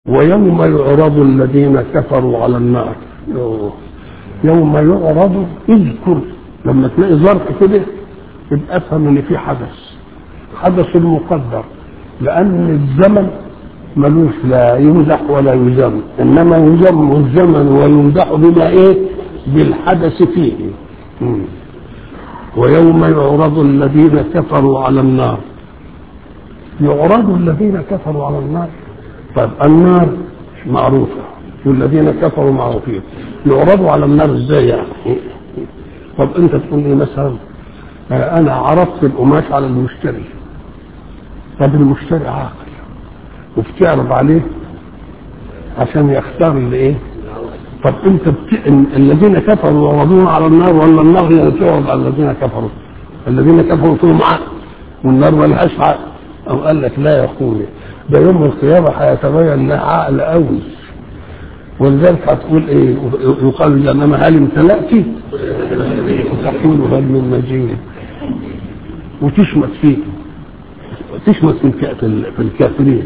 ويوم يعرض الذين كفروا على النار يوه. يوم يعرض اذكر لما تلاقي ظرف كده يبقى افهم ان في حدث حدث مقدر لان الزمن ملوش لا يمزح ولا يذم انما يذم الزمن ويمدح بما ايه بالحدث فيه مم. ويوم يعرض الذين كفروا على النار يعرض الذين كفروا على النار طيب النار معروفة والذين كفروا معروفين يعرضوا على النار ازاي يعني طب انت تقول لي مثلا آه انا عرضت القماش على المشتري طب المشتري عاقل وبتعرض عليه عشان يختار اللي ايه طب انت بت... الذين كفروا يعرضون على النار ولا النار هي اللي تعرض على الذين كفروا الذين كفروا فيهم عقل والنار ملهاش عقل او قال لك لا يا اخويا ده يوم القيامه هيتبين انها عقل قوي ولذلك هتقول ايه يقال لانما هل امتلأت وتقول هل من مجيد وتشمت فيه تشمت في في الكافرين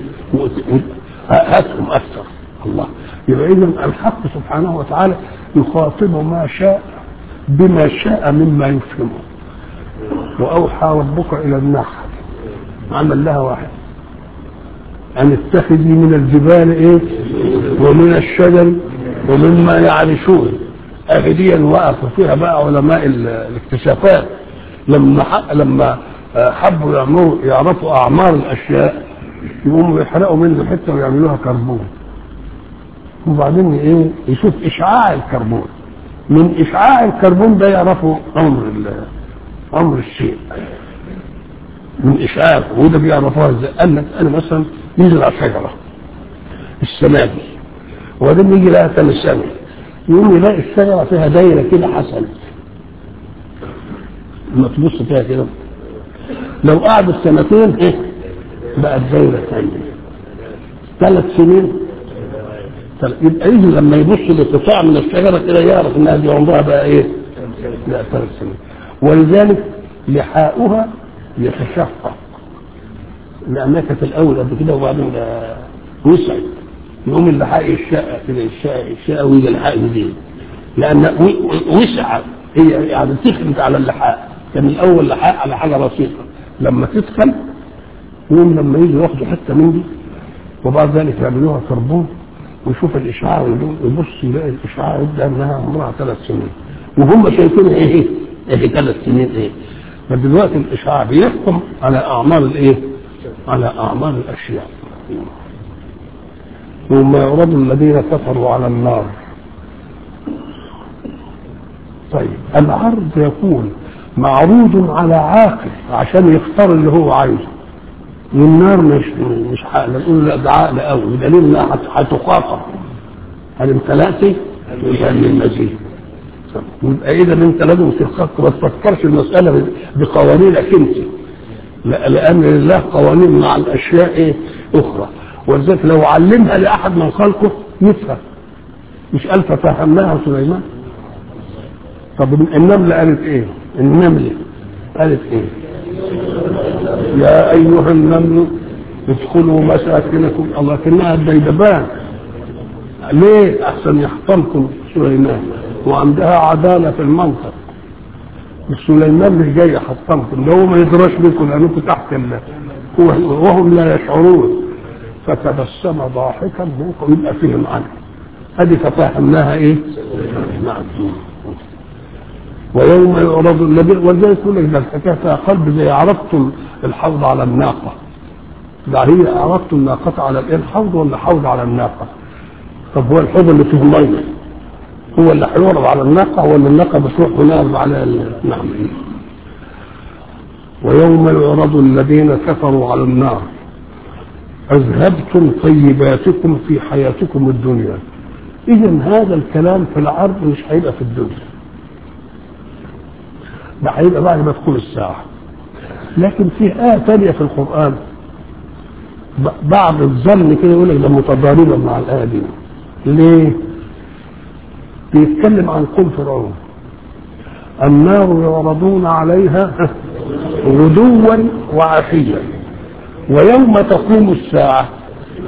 هاتهم اكثر الله يبقى اذا الحق سبحانه وتعالى يخاطب ما شاء بما شاء مما يفهمه واوحى ربك الى النحل عمل لها واحد ان اتخذي من الجبال ايه ومن الشجر ومما يعرشون اهديا وقفوا فيها بقى علماء الاكتشافات لما لما حبوا يعمروا يعرفوا اعمار الاشياء يقوموا يحرقوا منه حته ويعملوها كربون وبعدين ايه يشوف اشعاع الكربون من اشعاع الكربون ده يعرفوا عمر عمر الشيء من اشعاع وده بيعرفوها ازاي قال لك انا مثلا ينزل على الشجره السنه دي وبعدين يجي لها ثاني سنه يقوم يلاقي الشجره فيها دايره كده حسنه لما تبص فيها كده لو قعدت سنتين ايه بقت دايره ثانيه ثلاث سنين يبقى يجي لما يبص لقطاع من الشجره كده يعرف انها دي عمرها بقى ايه؟ لا ثلاث سنين ولذلك لحاؤها يتشقق لانها كانت الاول قبل كده وبعدين وسعت يقوم اللحاء الشقه كده الشقه الشقه ويجي اللحاء جديد لان وسع هي يعني تخلت على اللحاء كان الاول لحاء على حاجه بسيطه لما تدخل يقوم لما يجي ياخدوا حته من دي وبعد ذلك يعملوها كربون ويشوف الاشعاع ويبص يلاقي الاشعاع يبدا انها عمرها ثلاث سنين وهم شايفينها ايه؟ ايه ثلاث سنين ايه؟ فدلوقتي الاشعاع بيحكم على اعمار الايه؟ على اعمار الاشياء. ثم يعرض الذين كفروا على النار. طيب العرض يكون معروض على عاقل عشان يختار اللي هو عايزه. والنار مش مش عقل نقول لا ده عقل قوي بدليل انها هتخاطب هل امتلأت؟ يبقى من المزيد يبقى اذا انت لازم تفكر ما تفكرش المساله بقوانينك انت لا لان لله قوانين مع الاشياء ايه اخرى ولذلك لو علمها لاحد من خلقه يفهم مش قال ففهمناها سليمان طب النمله قالت ايه؟ النمله قالت ايه؟ يا ايها النمل ادخلوا مساكنكم الله كانها الديدبان ليه احسن يحطمكم سليمان وعندها عداله في المنطق سليمان مش جاي يحطمكم ده هو ما يدراش بكم لانكم تحت الله وهم لا يشعرون فتبسم ضاحكا منكم يبقى فيهم عنه هذه تفهمناها ايه؟ نعم ويوم يعرض الذين ولذلك يقول لك ده الحكايه فيها قلب زي عرضتم الحوض على الناقه ده هي عرضتم الناقه على الايه الحوض ولا حوض على الناقه؟ طب هو الحوض اللي فيه ميه هو اللي هيعرض على الناقه ولا الناقه بتروح ونعرض على نعم ويوم يعرض الذين كفروا على النار اذهبتم طيباتكم في حياتكم الدنيا اذا هذا الكلام في العرض مش هيبقى في الدنيا ده هيبقى بعد ما تكون الساعة لكن في آية ثانية في القرآن بعض الظن كده يقول لك ده متضاربة مع الآية دي ليه؟ بيتكلم عن قوم فرعون النار يعرضون عليها غدوا وعشيا ويوم تقوم الساعة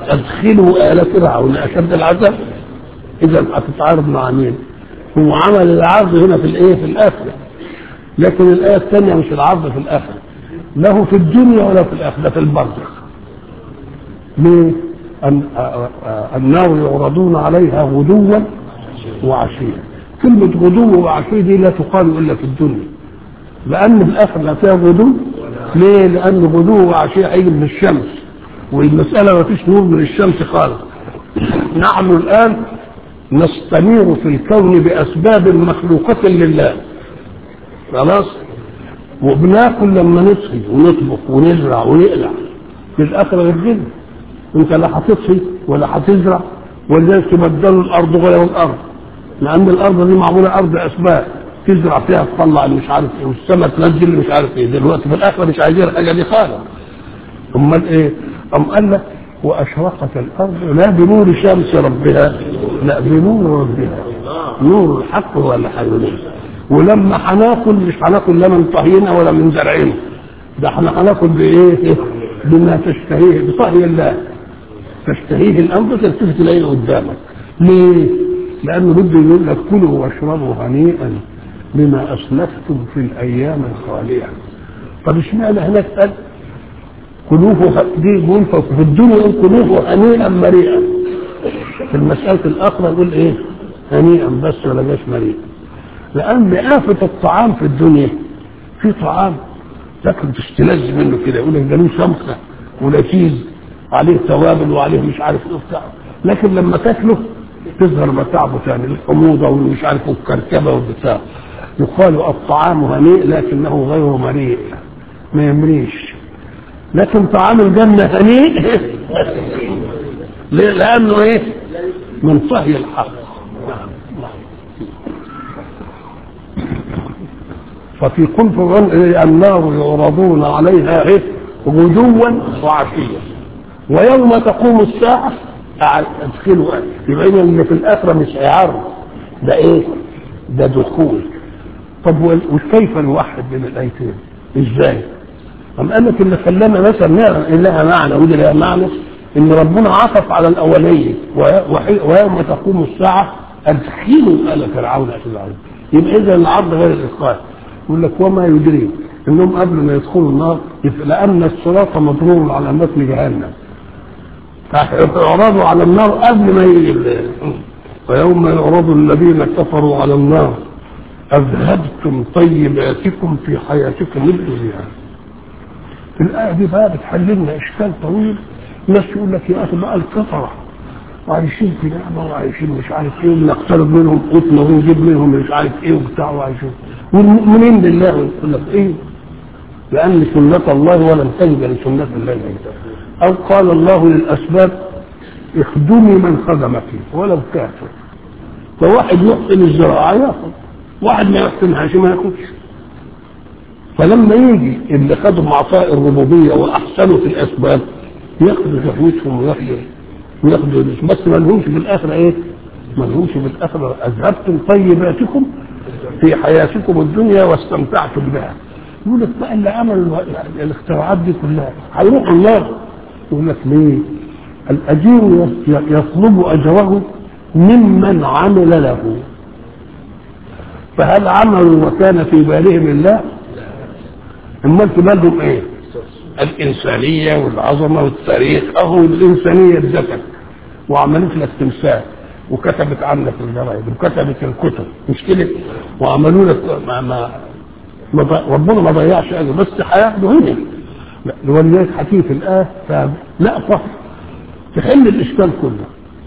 ادخلوا ال فرعون اشد العذاب اذا هتتعارض مع مين؟ هو عمل العرض هنا في الايه؟ في الاخره لكن الايه الثانيه مش العرض في الاخره له في الدنيا ولا في الاخره في البرزخ ليه؟ أن النار يعرضون عليها غدوا وعشيا كلمة غدو وعشية دي لا تقال إلا في الدنيا لأن في الآخر لا فيها غدو ليه؟ لأن غدو وعشية هيجي من الشمس والمسألة ما فيش نور من الشمس خالص نحن الآن نستنير في الكون بأسباب مخلوقة لله خلاص وبناكل لما نصحي ونطبخ ونزرع ونقلع في الآخرة غير كده انت لا هتصحي ولا هتزرع ولذلك تبدلوا الارض غير الارض لان الارض دي معموله ارض اسباب تزرع فيها تطلع مش عارف ايه والسماء تنزل مش عارف ايه دلوقتي في الاخره مش عايزين الحاجه دي خالص امال ايه؟ ام قال لك واشرقت الارض لا بنور شمس ربها لا بنور ربها نور الحق هو اللي هينور ولما هناكل مش هناكل لا من طهينا ولا من زرعنا ده احنا هناكل بايه؟ بما تشتهيه بطهي الله تشتهيه الأنفس تلتفت تلاقيه قدامك ليه؟ لأنه بده يقول لك كلوا واشربوا هنيئا بما أسلفتم في الأيام الخالية طب اشمعنى هناك قال كلوه دي يقول في الدنيا يقول كلوه هنيئا مريئا في المسألة الأخرى يقول إيه؟ هنيئا بس ولا جاش مريئا لأن آفة الطعام في الدنيا في طعام تاكل تستلذ منه كده يقول لك ده له سمكة ولذيذ عليه توابل وعليه مش عارف ايه وبتاع لكن لما تاكله تظهر متاعبه ثاني الحموضه ومش عارف والكركبه والبتاع يقال الطعام هنيء لكنه غير مريء ما يمريش لكن طعام الجنة هنيء ليه؟ لأنه إيه؟ من صهي الحق ففي قلب النار يعرضون عليها إيه؟ غدوا وعشيا ويوم تقوم الساعة ادخلوا يبقى إذا اللي في الآخرة مش إعارة ده إيه؟ ده دخول طب وكيف نوحد بين الآيتين؟ إزاي؟ أم قال لك اللي خلانا مثلا نعلم لها معنى ودي لها معنى إن ربنا عطف على الأولية ويوم تقوم الساعة أدخلوا آل فرعون أشد العذاب يبقى إذا العرض غير الإدخال يقول لك وما يدري انهم قبل ما يدخلوا النار لان الصراط مضرور على متن جهنم فيعرضوا على النار قبل ما يجي ويوم يعرض الذين كفروا على النار اذهبتم طيباتكم في حياتكم الدنيا في الآية دي بقى بتحل لنا إشكال طويل ناس يقول لك يا أخي بقى الكفرة وعايشين في نعمة وعايشين مش عارف إيه ونقترب منهم قوتنا ونجيب منهم مش عارف إيه وبتاع وعايشين والمؤمنين بالله يقول لك إيه لأن سنة الله ولن تجد لسنة الله أو قال الله للأسباب اخدمي من خدمك ولو كافر فواحد يحسن الزراعة ياخذ واحد ما يحسنهاش ما ياخدش فلما يجي اللي خدوا معطاء الربوبية وأحسنوا في الأسباب ياخدوا شهوتهم وياخدوا وياخدوا بس ما لهمش في الآخرة إيه؟ ما لهمش في الآخرة أذهبتم طيباتكم في حياتكم الدنيا واستمتعتم بها يقول لك بقى اللي عمل الاختراعات دي كلها هيروح النار يقول لك ليه؟ الأجير يطلب أجره ممن عمل له فهل عملوا وكان في بالهم الله؟ امال في بالهم ايه؟ الإنسانية والعظمة والتاريخ أهو الإنسانية اتذكر وعملت لك تمثال وكتبت عنك الجرايد وكتبت الكتب مش كده وعملوا لك ما ما ما ربنا ما ضيعش اجر بس هياخده هنا ولذلك حكيه في الآية لقطة تحل الإشكال كله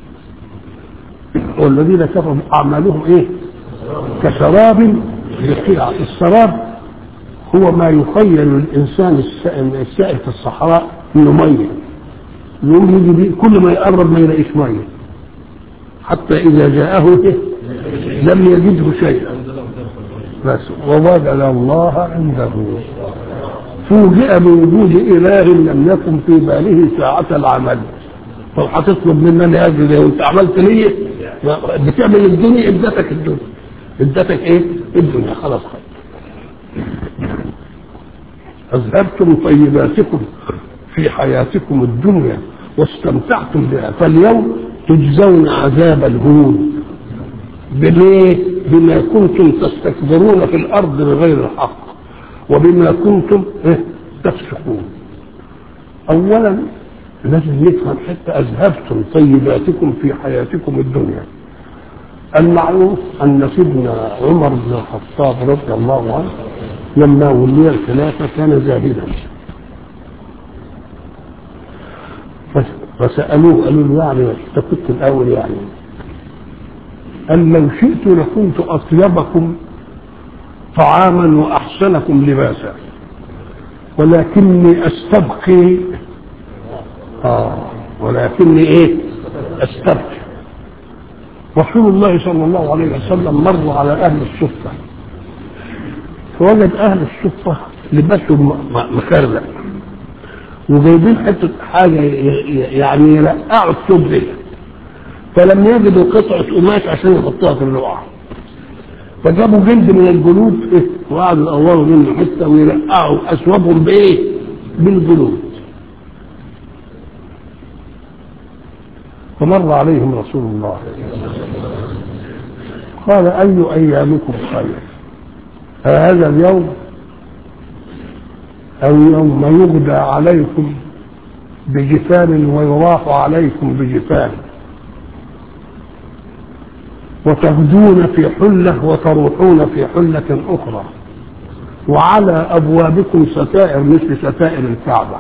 والذين كفروا أعمالهم إيه؟ كسراب بقيع السراب هو ما يخيل للإنسان السائل في الصحراء إنه مية يقوم يجي بيه كل ما يقرب ما يلاقيش مية حتى إذا جاءه لم يجده شيئا بس ووجد الله عنده فوجئ بوجود إله لم يكن في باله ساعة العمل طب هتطلب مننا أجر ليه وأنت عملت ليه؟ بتعمل الدنيا ادتك الدنيا ادتك إيه؟ الدنيا خلاص خلاص أذهبتم طيباتكم في حياتكم الدنيا واستمتعتم بها فاليوم تجزون عذاب الهون بليه؟ بما كنتم تستكبرون في الارض بغير الحق وبما كنتم إيه؟ تفسقون اولا لازم نفهم حتى اذهبتم طيباتكم في حياتكم الدنيا المعروف ان سيدنا عمر بن الخطاب رضي الله عنه لما ولي الخلافه كان زاهدا فسالوه قالوا له يعني انت كنت الاول يعني قال لو شئت لكنت اطيبكم طعاما واحسنكم لباسا ولكني استبقي آه ولكني ايه استبقي رسول الله صلى الله عليه وسلم مر على اهل الصفه فوجد اهل الصفه لباسهم مخرق وجايبين حته حاجه يعني يرقعوا الثوب دي فلم يجدوا قطعه قماش عشان يحطوها في الرقعه فجابوا جلد من الجلود إيه؟ وقعدوا يقوروا منه حته ويرقعوا اثوابهم بايه؟ بالجلود فمر عليهم رسول الله قال اي ايامكم خير هذا اليوم او يوم يغدى عليكم بجفان ويراح عليكم بجفان وتغدون في حلة وتروحون في حلة أخرى وعلى أبوابكم ستائر مثل ستائر الكعبة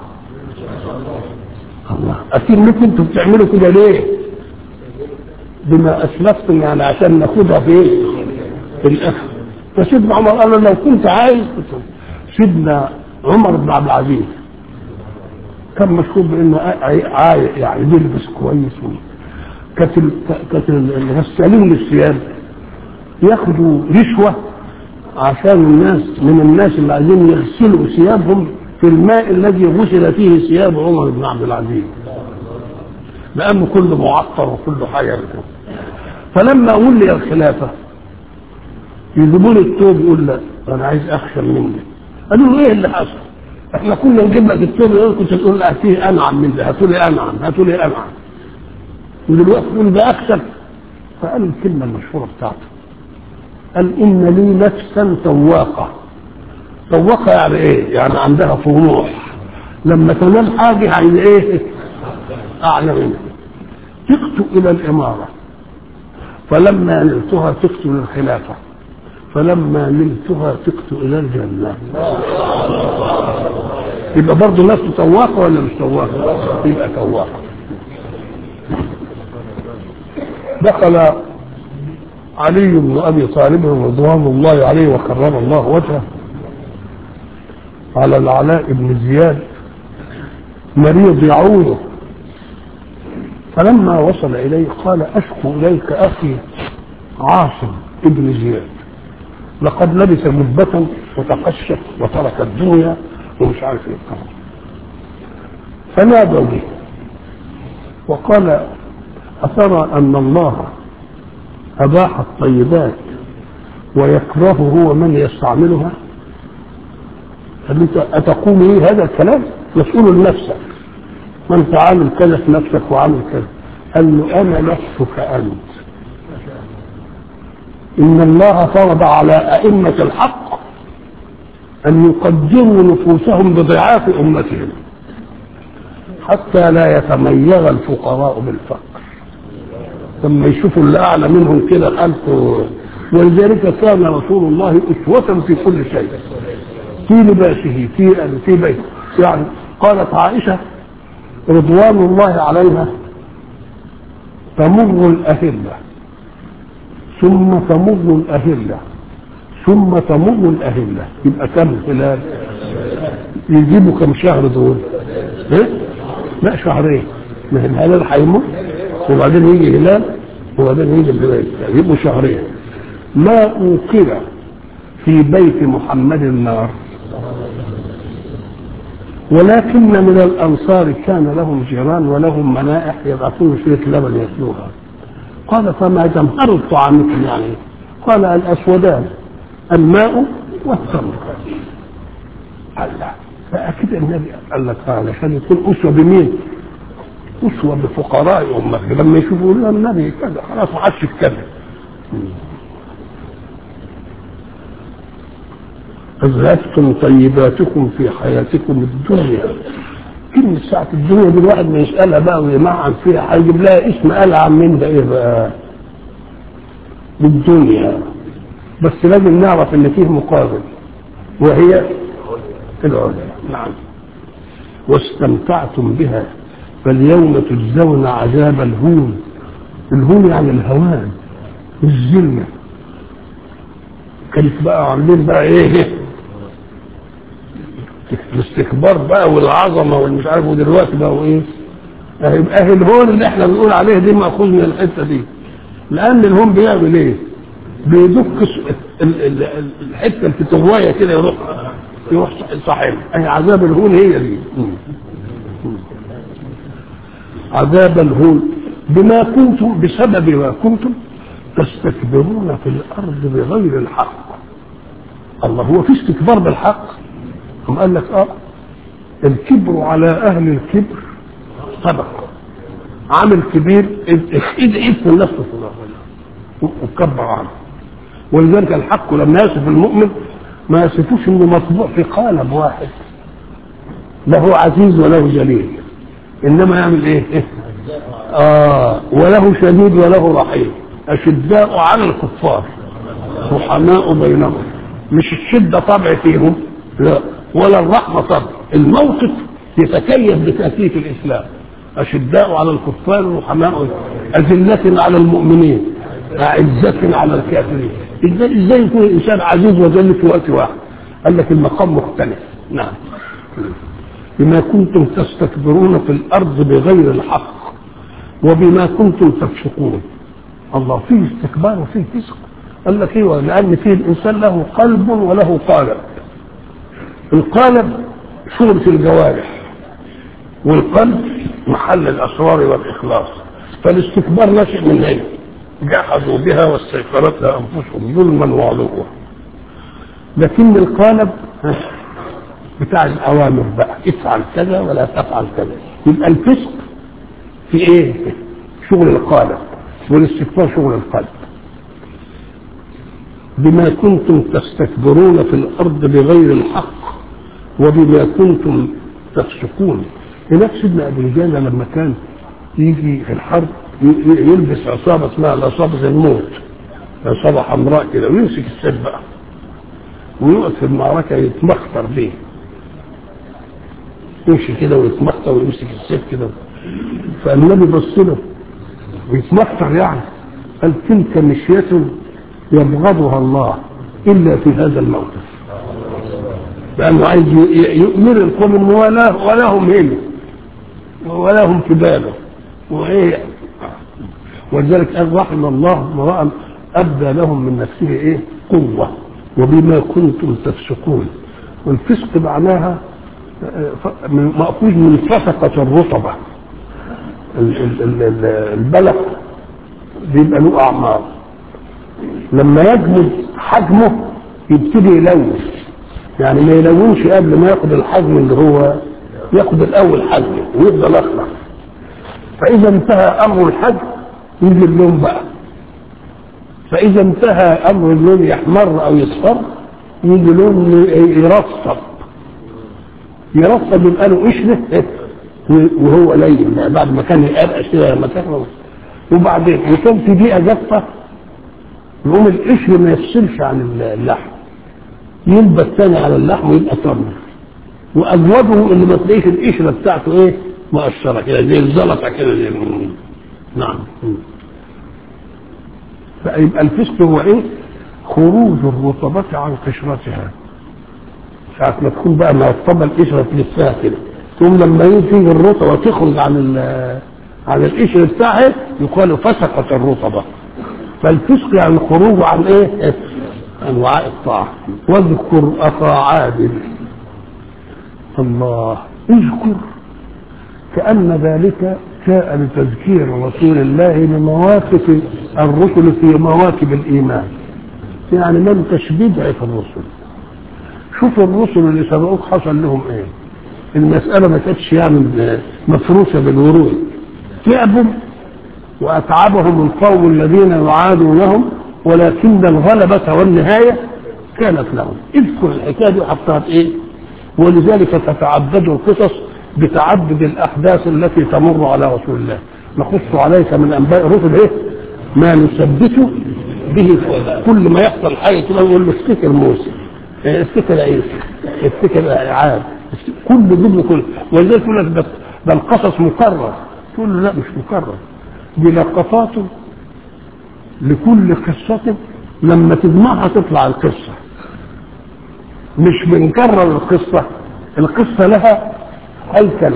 الله أكيد لكم أنتم بتعملوا كده ليه؟ بما أسلفتم يعني عشان ناخدها في إيه؟ في الآخر فسيدنا عمر قال لو كنت عايز كنت سيدنا عمر بن عبد العزيز كان مشهور بانه عايق يعني بيلبس كويس كانت كانت الغسالين للثياب ياخدوا رشوه عشان الناس من الناس اللي عايزين يغسلوا ثيابهم في الماء الذي غسل فيه ثياب عمر بن عبد العزيز لانه كله معطر وكله حاجه فلما ولي الخلافه يجيبوا لي الثوب يقول لا انا عايز اخشى منك قالوا له ايه اللي حصل؟ احنا كنا نجيب لك الثوب كنت تقول لا فيه انعم من ده هاتوا لي انعم هاتوا لي انعم ودلوقتي تقول ده اكثر فقال الكلمه المشهوره بتاعته قال ان لي نفسا سواقه سواقه يعني ايه؟ يعني عندها طموح لما تنال حاجه عايز ايه؟ اعلى منها تقت الى الاماره فلما نلتها تقت للخلافه فلما نلتها تقت الى الجنه يبقى برضه نفسه سواقه ولا مش سواقه؟ يبقى سواقه دخل علي بن ابي طالب رضوان الله عليه وكرم الله وجهه على العلاء بن زياد مريض يعوده فلما وصل اليه قال اشكو اليك اخي عاصم ابن زياد لقد لبس مدبة وتقشف وترك الدنيا ومش عارف ايه فنادوا به وقال أترى أن الله أباح الطيبات ويكره هو من يستعملها أتقول إيه هذا الكلام مسؤول لنفسك ما أنت عامل كذا في نفسك وعامل كذا قال له أنا نفسك أنت إن الله فرض على أئمة الحق أن يقدروا نفوسهم بضعاف أمتهم حتى لا يتميز الفقراء بالفقر لما يشوفوا اللي اعلى منهم كده حالته ولذلك كان رسول الله اسوة في كل شيء في لباسه في في بيته يعني قالت عائشة رضوان الله عليها تمر الأهلة ثم تمر الأهلة ثم تمر الأهلة يبقى كم خلال يجيبوا كم شهر دول إيه؟ لا شهرين ما هي الهلال هيمر وبعدين يجي هلال وبعدين يجي الهلال يبقوا شهرين ما أوقد في بيت محمد النار ولكن من الأنصار كان لهم جيران ولهم منائح يبعثون شريك لبن يتلوها قال فما جمهر الطعام يعني قال الأسودان الماء والتمر الله فأكيد النبي قال لك علشان يكون أسوة بمين؟ أسوة بفقراء أمته لما يشوفوا يقولوا النبي كذا خلاص ما عادش يتكلم أذهبتم طيباتكم في حياتكم الدنيا كلمة ساعة الدنيا دي الواحد ما يسألها بقى ويمعن فيها هيجيب لها اسم ألعن من ده إيه بقى؟ بالدنيا بس لازم نعرف إن فيه مقابل وهي العليا نعم واستمتعتم بها فاليوم تجزون عذاب الهون الهون يعني الهوان الذلة كانت بقى عاملين بقى ايه الاستكبار بقى والعظمه والمش عارف ودلوقتي بقى ايه اهي اهي الهون اللي احنا بنقول عليه دي ماخوذ من الحته دي لان الهون بيعمل ايه؟ بيدك ال- ال- ال- الحته الفتويه كده يروح يروح صاحب اهي عذاب الهون هي دي عذاب الهون بما كنتم بسبب ما كنتم تستكبرون في الارض بغير الحق الله هو في استكبار بالحق هم قال لك اه الكبر على اهل الكبر سبق عامل كبير ايد اسم النفس في الله وكبر عنه ولذلك الحق لما يصف المؤمن ما يصفوش انه مطبوع في قالب واحد لا هو عزيز وله جليل انما يعمل ايه اه وله شديد وله رحيم اشداء على الكفار رحماء بينهم مش الشده طبع فيهم لا ولا الرحمه طبع الموقف يتكيف بتاكيد الاسلام اشداء على الكفار رحماء اذله على المؤمنين أعزة على الكافرين ازاي ازاي يكون الانسان عزيز وذل في وقت واحد قال لك المقام مختلف نعم بما كنتم تستكبرون في الارض بغير الحق وبما كنتم تفسقون الله فيه استكبار وفيه فسق قال لك ايوه لان فيه الانسان له قلب وله قالب القالب شغلة الجوارح والقلب محل الاسرار والاخلاص فالاستكبار نشأ من هنا جحدوا بها واستيقنتها انفسهم ظلما وعلوا لكن القالب بتاع الاوامر بقى افعل كذا ولا تفعل كذا يبقى الفسق في ايه؟ شغل القالب والاستكبار شغل القلب بما كنتم تستكبرون في الارض بغير الحق وبما كنتم تفسقون هناك سيدنا ابو الجنة لما كان يجي في الحرب يلبس عصابة اسمها العصابة الموت عصابة حمراء كده ويمسك السيف بقى ويقعد في المعركة يتمخطر بيه يمشي كده ويتمخطر ويمسك السيف كده فالنبي بص له ويتمخطر يعني قال تلك مشية يبغضها الله إلا في هذا الموقف لأنه عايز يؤمر القوم إن ولا ولا هم هنا ولا هم في باله وإيه ولذلك قال رحم الله امرأ أبدى لهم من نفسه إيه قوة وبما كنتم تفسقون والفسق معناها مأخوذ من فسقة الرطبة البلق بيبقى له أعمار لما يجمد حجمه يبتدي يلون يعني ما يلونش قبل ما ياخد الحجم اللي هو ياخد الأول حجم ويفضل أخضر فإذا انتهى أمر الحجم يجي اللون بقى فإذا انتهى أمر اللون يحمر أو يصفر يجي لون يرصب يرصب يبقى له قشرة وهو لين بعد ما كان يقرقش كده لما كان وبعدين وكان في دقيقة جافة يقوم القشر ما يفصلش عن اللحم ينبت تاني على اللحم ويبقى تمر وأزواجه اللي ما تلاقيش القشرة بتاعته إيه مؤشرة كده زي الزلطة كده زي نعم فيبقى الفسق هو ايه؟ خروج الرطبة عن قشرتها ساعة ما تكون بقى مرطبة القشرة تلفها كده ثم لما يجي الرطبة تخرج عن عن القشر بتاعها يقال فسقت الرطبة فالفسق يعني الخروج عن ايه؟ انواع الطاعة واذكر اخا عاد الله اذكر كأن ذلك جاء لتذكير رسول الله بمواقف الرسل في مواكب الإيمان يعني ما انتش بدع في الرسل شوف الرسل اللي سبقوك حصل لهم ايه المسألة ما كانتش يعني مفروشة بالورود تعبوا وأتعبهم القوم الذين يعادونهم ولكن الغلبة والنهاية كانت لهم اذكر الحكاية دي وحطها في ايه ولذلك تتعدد القصص بتعدد الأحداث التي تمر على رسول الله نقص عليك من أنباء الرسل ايه ما نثبت به كل ما يحصل حاجة كده يقول له افتكر موسى اه، افتكر عيسى افتكر عاد كل دول كل ولذلك يقول لك ده ده القصص مكرر تقول له لا مش مكرر دي لقطات لكل قصة لما تجمعها تطلع القصة مش بنكرر القصة القصة لها هيكل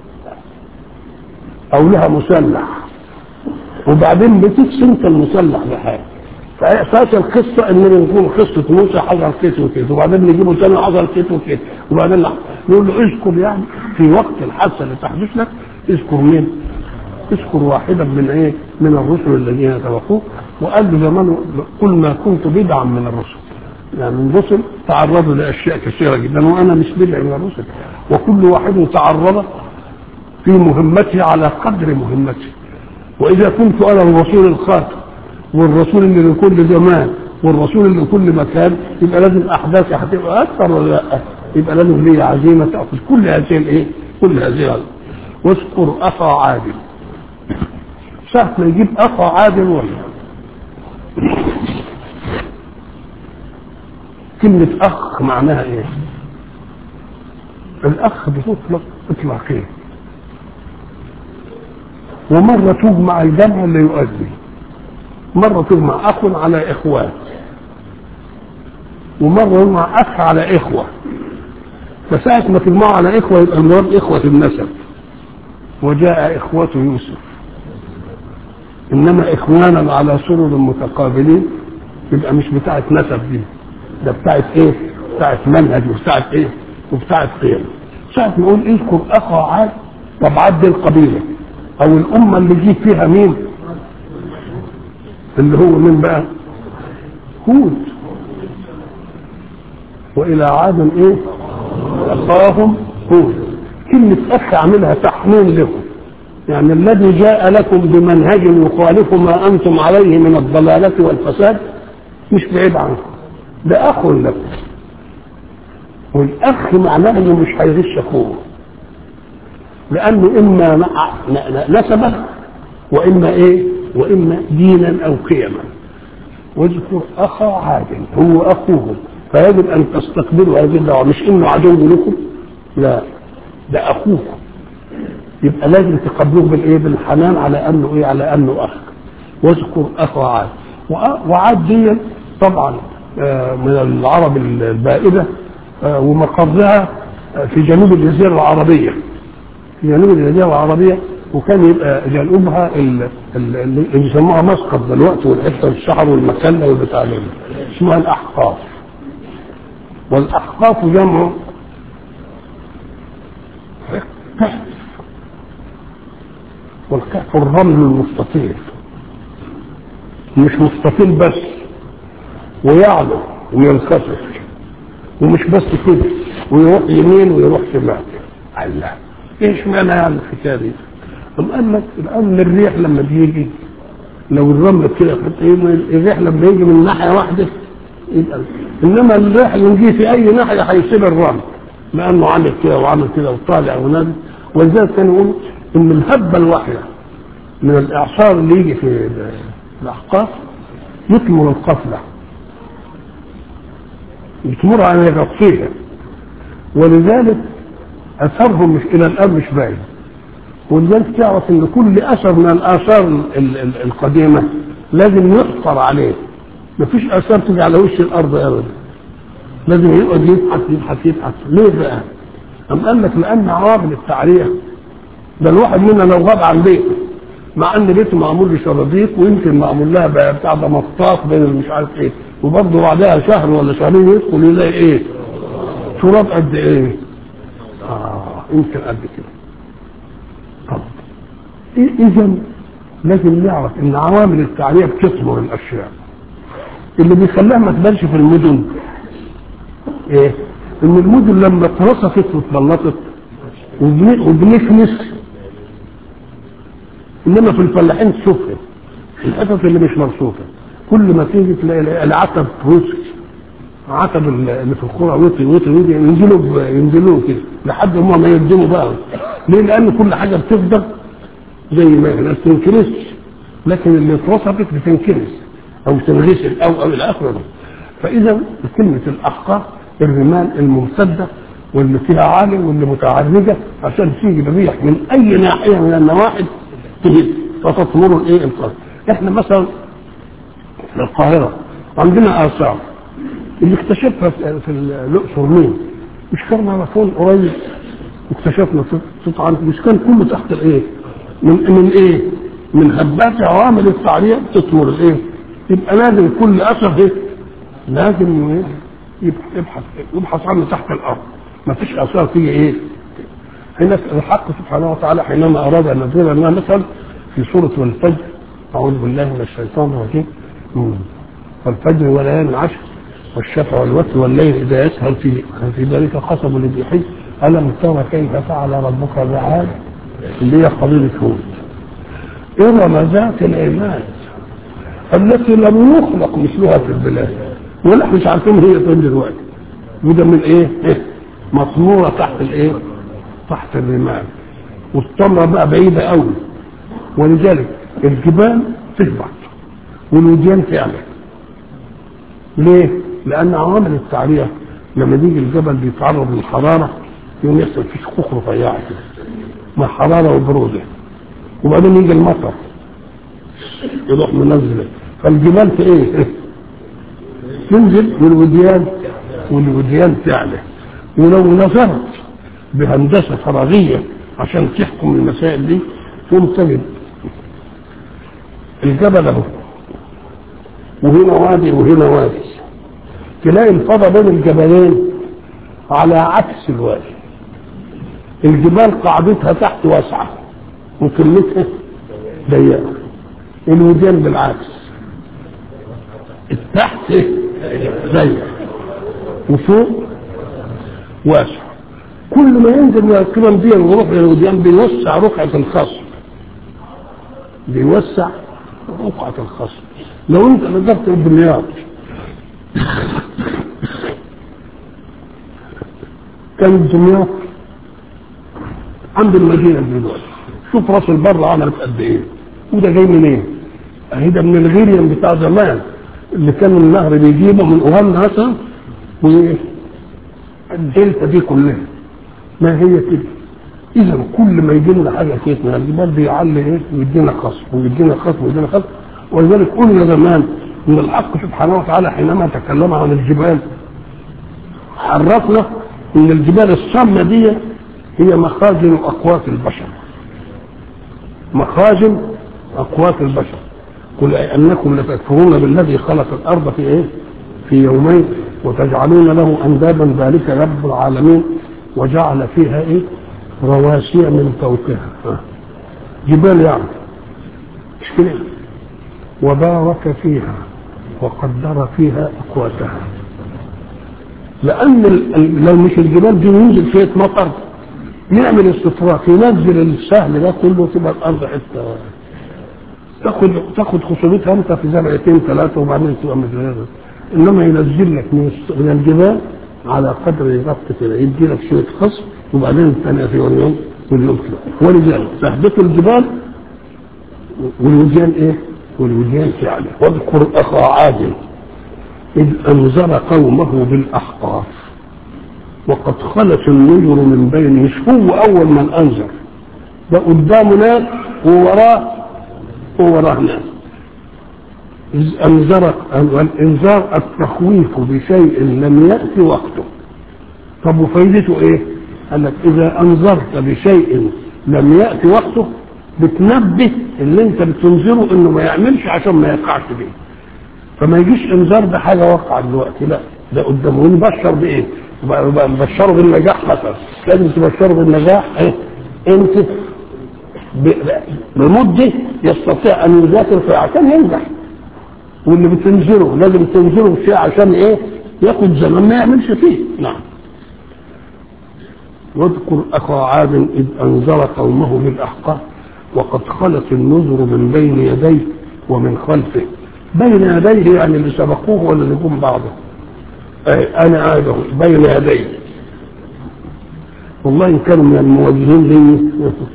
أو لها مسلح وبعدين بتكسي انت المسلح بحاجة فأساس القصة إن بنكون قصة موسى حصل كده وكده وبعدين نجيبه تاني حصل كده وكده وبعدين نقول له اذكر يعني في وقت الحادثة اللي تحدث لك اذكر مين؟ اذكر واحدا من ايه؟ من الرسل الذين توفوه وقال له زمان قل ما كنت بدعا من الرسل يعني الرسل تعرضوا لاشياء كثيره جدا وانا مش بدع من الرسل وكل واحد تعرض في مهمته على قدر مهمته واذا كنت انا الرسول الخاتم والرسول اللي لكل زمان والرسول اللي لكل مكان يبقى لازم احداثي هتبقى اكثر ولا لا يبقى لازم لي عزيمه تاخذ كل هذه الايه كل هذه الأرض. واذكر اخا عادل سهل ما يجيب اخا عادل ولا كلمة أخ معناها إيه؟ الأخ بتطلق إطلاقين ومرة تجمع الجمع اللي يؤدي مرة تجمع أخ على إخوات ومرة يجمع أخ على إخوة فساعة ما تجمعوا على إخوة يبقى المراد إخوة النسب وجاء إخوة يوسف إنما إخوانا على سرر متقابلين يبقى مش بتاعة نسب دي ده بتاعت ايه بتاعت منهج وبتاعت ايه وبتاعت قيم ساعة ما نقول اذكر اخا عاد طب عد القبيلة او الامة اللي جه فيها مين اللي هو مين بقى هود والى عاد ايه اخاهم هود كلمة اخ عاملها تحميل لكم يعني الذي جاء لكم بمنهج يخالف ما انتم عليه من الضلالة والفساد مش بعيد عنكم ده اخ لكم والاخ معناه انه مش هيغش اخوه لانه اما نسبا واما ايه واما دينا او قيما واذكر اخا عادل هو اخوهم فيجب ان تستقبلوا هذه الدعوه مش انه عدو لكم لا ده اخوكم يبقى لازم تقبلوه بالايه بالحنان على انه ايه على انه اخ واذكر اخا عاد وعاد دي طبعا من العرب البائدة ومقرها في جنوب الجزيرة العربية في جنوب الجزيرة العربية وكان يبقى جنوبها اللي بيسموها مسقط دلوقتي والحته والشحر والمكلة والبتاع ده اسمها الأحقاف والأحقاف جمع كهف والكهف الرمل المستطيل مش مستطيل بس ويعلو وينكسر ومش بس كده ويروح يمين ويروح شمال الله ايش معنى يعني الحكايه دي؟ طب قال لك الان الريح لما بيجي لو الرمل كده الريح لما يجي من ناحيه واحده يبقى انما الريح اللي يجي في اي ناحيه هيسيب الرمل لانه عامل كده وعامل كده وطالع ونازل ولذلك كان يقول ان الهبه الواحده من الاعصار اللي يجي في الاحقاف يثمر القفله يتمر على يغطيها ولذلك اثرهم مش الى الان مش باين ولذلك تعرف ان كل اثر من الاثار ال- ال- القديمه لازم يحفر عليه مفيش اثار تيجي على وش الارض ابدا لازم يقعد يبحث يبحث يبحث ليه بقى؟ أم قال لك لان عوامل التعرية ده الواحد منا لو غاب عن بيته مع ان بيته معمول بشرابيك ويمكن معمول لها بقى بتاع ده مطاط بين مش عارف ايه وبرضه بعدها شهر ولا شهرين يدخل يلاقي ايه؟ تراب قد ايه؟ اه يمكن قد كده. طب اذا لازم نعرف ان عوامل التعرية بتثمر الاشياء. اللي بيخليها ما تبانش في المدن ايه؟ ان المدن لما اترصفت واتبلطت وبن- وبنكنس انما في الفلاحين تشوفها الحتت اللي مش مرصوفه كل ما تيجي تلاقي العتب وطي عتب اللي في القرى وطي وطي وطي ينزلوا ينزلوا كده لحد هم ما يردموا بقى ليه؟ لان كل حاجه بتفضل زي ما ما بتنكرسش لكن اللي اتوصفت بتنكرس او تنغسل او او الى اخره فاذا كلمه الاحقاف الرمال الممتده واللي فيها عالي واللي متعرجه عشان تيجي الريح من اي ناحيه من النواحي تهد فتطمر الايه القرى احنا مثلا في القاهره عندنا اثار اللي اكتشفها في في الاقصر مين؟ مش كان معرفون قريب اكتشفنا طبعا مش كان كله تحت الايه؟ من من ايه؟ من هبات عوامل التعريه تطمر الايه؟ يبقى لازم كل اثر ايه؟ لازم إيه؟ يبحث يبحث عنه تحت الارض ما فيش اثار فيه ايه؟ هنا الحق سبحانه وتعالى حينما اراد ان يضرب لنا مثل في سوره الفجر اعوذ بالله من الشيطان الرجيم والفجر وليالي العشر والشفع والوتر والليل اذا يسهر في في ذلك قسم لذي حجر الم تر كيف فعل ربك بعاد اللي هي قبيله هود ارم ذات العماد التي لم يخلق مثلها في البلاد ولا مش عارفين هي فين دلوقتي وده من ايه؟ إيه؟ مطموره تحت الايه؟ تحت الرمال والتمره بقى بعيده قوي ولذلك الجبال تهبط والوديان تعلى ليه؟ لأن عوامل التعرية لما يجي الجبل بيتعرض للحرارة يوم يحصل فيه شقوق رفيعة كده مع حرارة وبرودة وبعدين يجي المطر يروح منزله فالجبال في ايه؟ تنزل والوديان والوديان تعلى ولو نظرت بهندسة فراغية عشان تحكم المسائل دي تقوم تجد الجبل اهو وهنا وادي وهنا وادي تلاقي الفضاء بين الجبلين على عكس الوادي الجبال قاعدتها تحت واسعة وكلمتها ضيقة الوديان بالعكس التحت ضيق وفوق واسع كل ما ينزل من القمم دي ويروح للوديان بيوسع رقعة الخصم بيوسع رقعة الخصم لو انت نظرت الدمياط كان دمياط عند المدينة دلوقتي شوف راس البر عملت قد ايه وده جاي منين؟ ايه؟ اهي ده من الغيريان بتاع زمان اللي كان النهر بيجيبه من اوهامنا مثلا والدلتا دي كلها ما هي كده اذا كل ما يجي لنا حاجه كده من الجبال بيعلي ايه ويدينا خصم ويدينا خصم ويدينا خصم ولذلك قلنا زمان ان الحق سبحانه وتعالى حينما تكلم عن الجبال عرفنا ان الجبال الصامه دي هي مخازن اقوات البشر مخازن اقوات البشر قل انكم لتكفرون بالذي خلق الارض في ايه في يومين وتجعلون له اندادا ذلك رب العالمين وجعل فيها ايه رواسي من فوقها جبال يعني مش كده وبارك فيها وقدر فيها اقواتها لان لو مش الجبال دي ينزل شويه مطر يعمل استطراق ينزل السهل ده كله تبقى الارض حته تاخد تاخد خصومتها انت في زرعتين ثلاثه وبعدين تبقى مزرعه انما ينزل لك من الجبال على قدر ربط كده يدي لك شويه خصم وبعدين الثانيه في يوم واليوم كده ولذلك تهبط الجبال والوديان ايه؟ والوديان فعلا واذكر اخا عاد اذ انذر قومه بالاحقاف وقد خلت النذر من بين مش هو اول من انذر ده قدامه ناس ووراه ووراه ناس إذ أنذر والإنذار التخويف بشيء لم يأتي وقته طب وفايدته إيه؟ قال لك إذا أنذرت بشيء لم يأتي وقته بتنبه اللي أنت بتنذره إنه ما يعملش عشان ما يقعش بيه فما يجيش إنذار بحاجة وقع دلوقتي لا ده قدامه ونبشر بإيه؟ نبشره بالنجاح مثلا لازم تبشره بالنجاح إيه؟ أنت بمدة يستطيع أن يذاكر فيها عشان ينجح واللي بتنذره لازم تنذره بشيء عشان ايه ياخد زمان ما يعملش فيه نعم واذكر اخا عاد اذ انذر قومه بالاحقاف وقد خلت النذر من بين يديه ومن خلفه بين يديه يعني اللي سبقوه ولا اللي جم بعده أي انا عاده بين يديه والله ان كانوا من المواجهين لي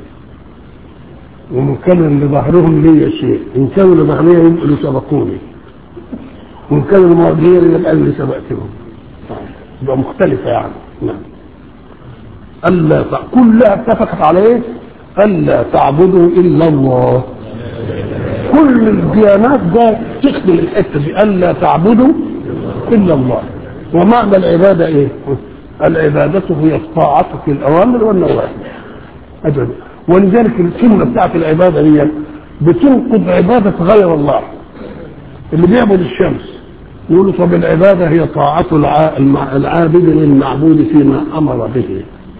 ومن كانوا اللي ظهرهم لي شيء ان كانوا اللي ظهرهم يبقوا اللي سبقوني وان كانوا المواجهين يبقى اللي سبقتهم يبقى مختلفه يعني نعم الا ت- كلها اتفقت على ايه؟ الا تعبدوا الا الله كل الديانات ده تخدم الحته دي الا تعبدوا الا الله ومعنى العباده ايه؟ العباده هي الطاعه في الاوامر والنواهي أبدا ولذلك الكلمه بتاعت العباده دي بتنقض عباده غير الله اللي بيعبد الشمس يقولوا طب العباده هي طاعه الع- المع- العابد للمعبود فيما امر به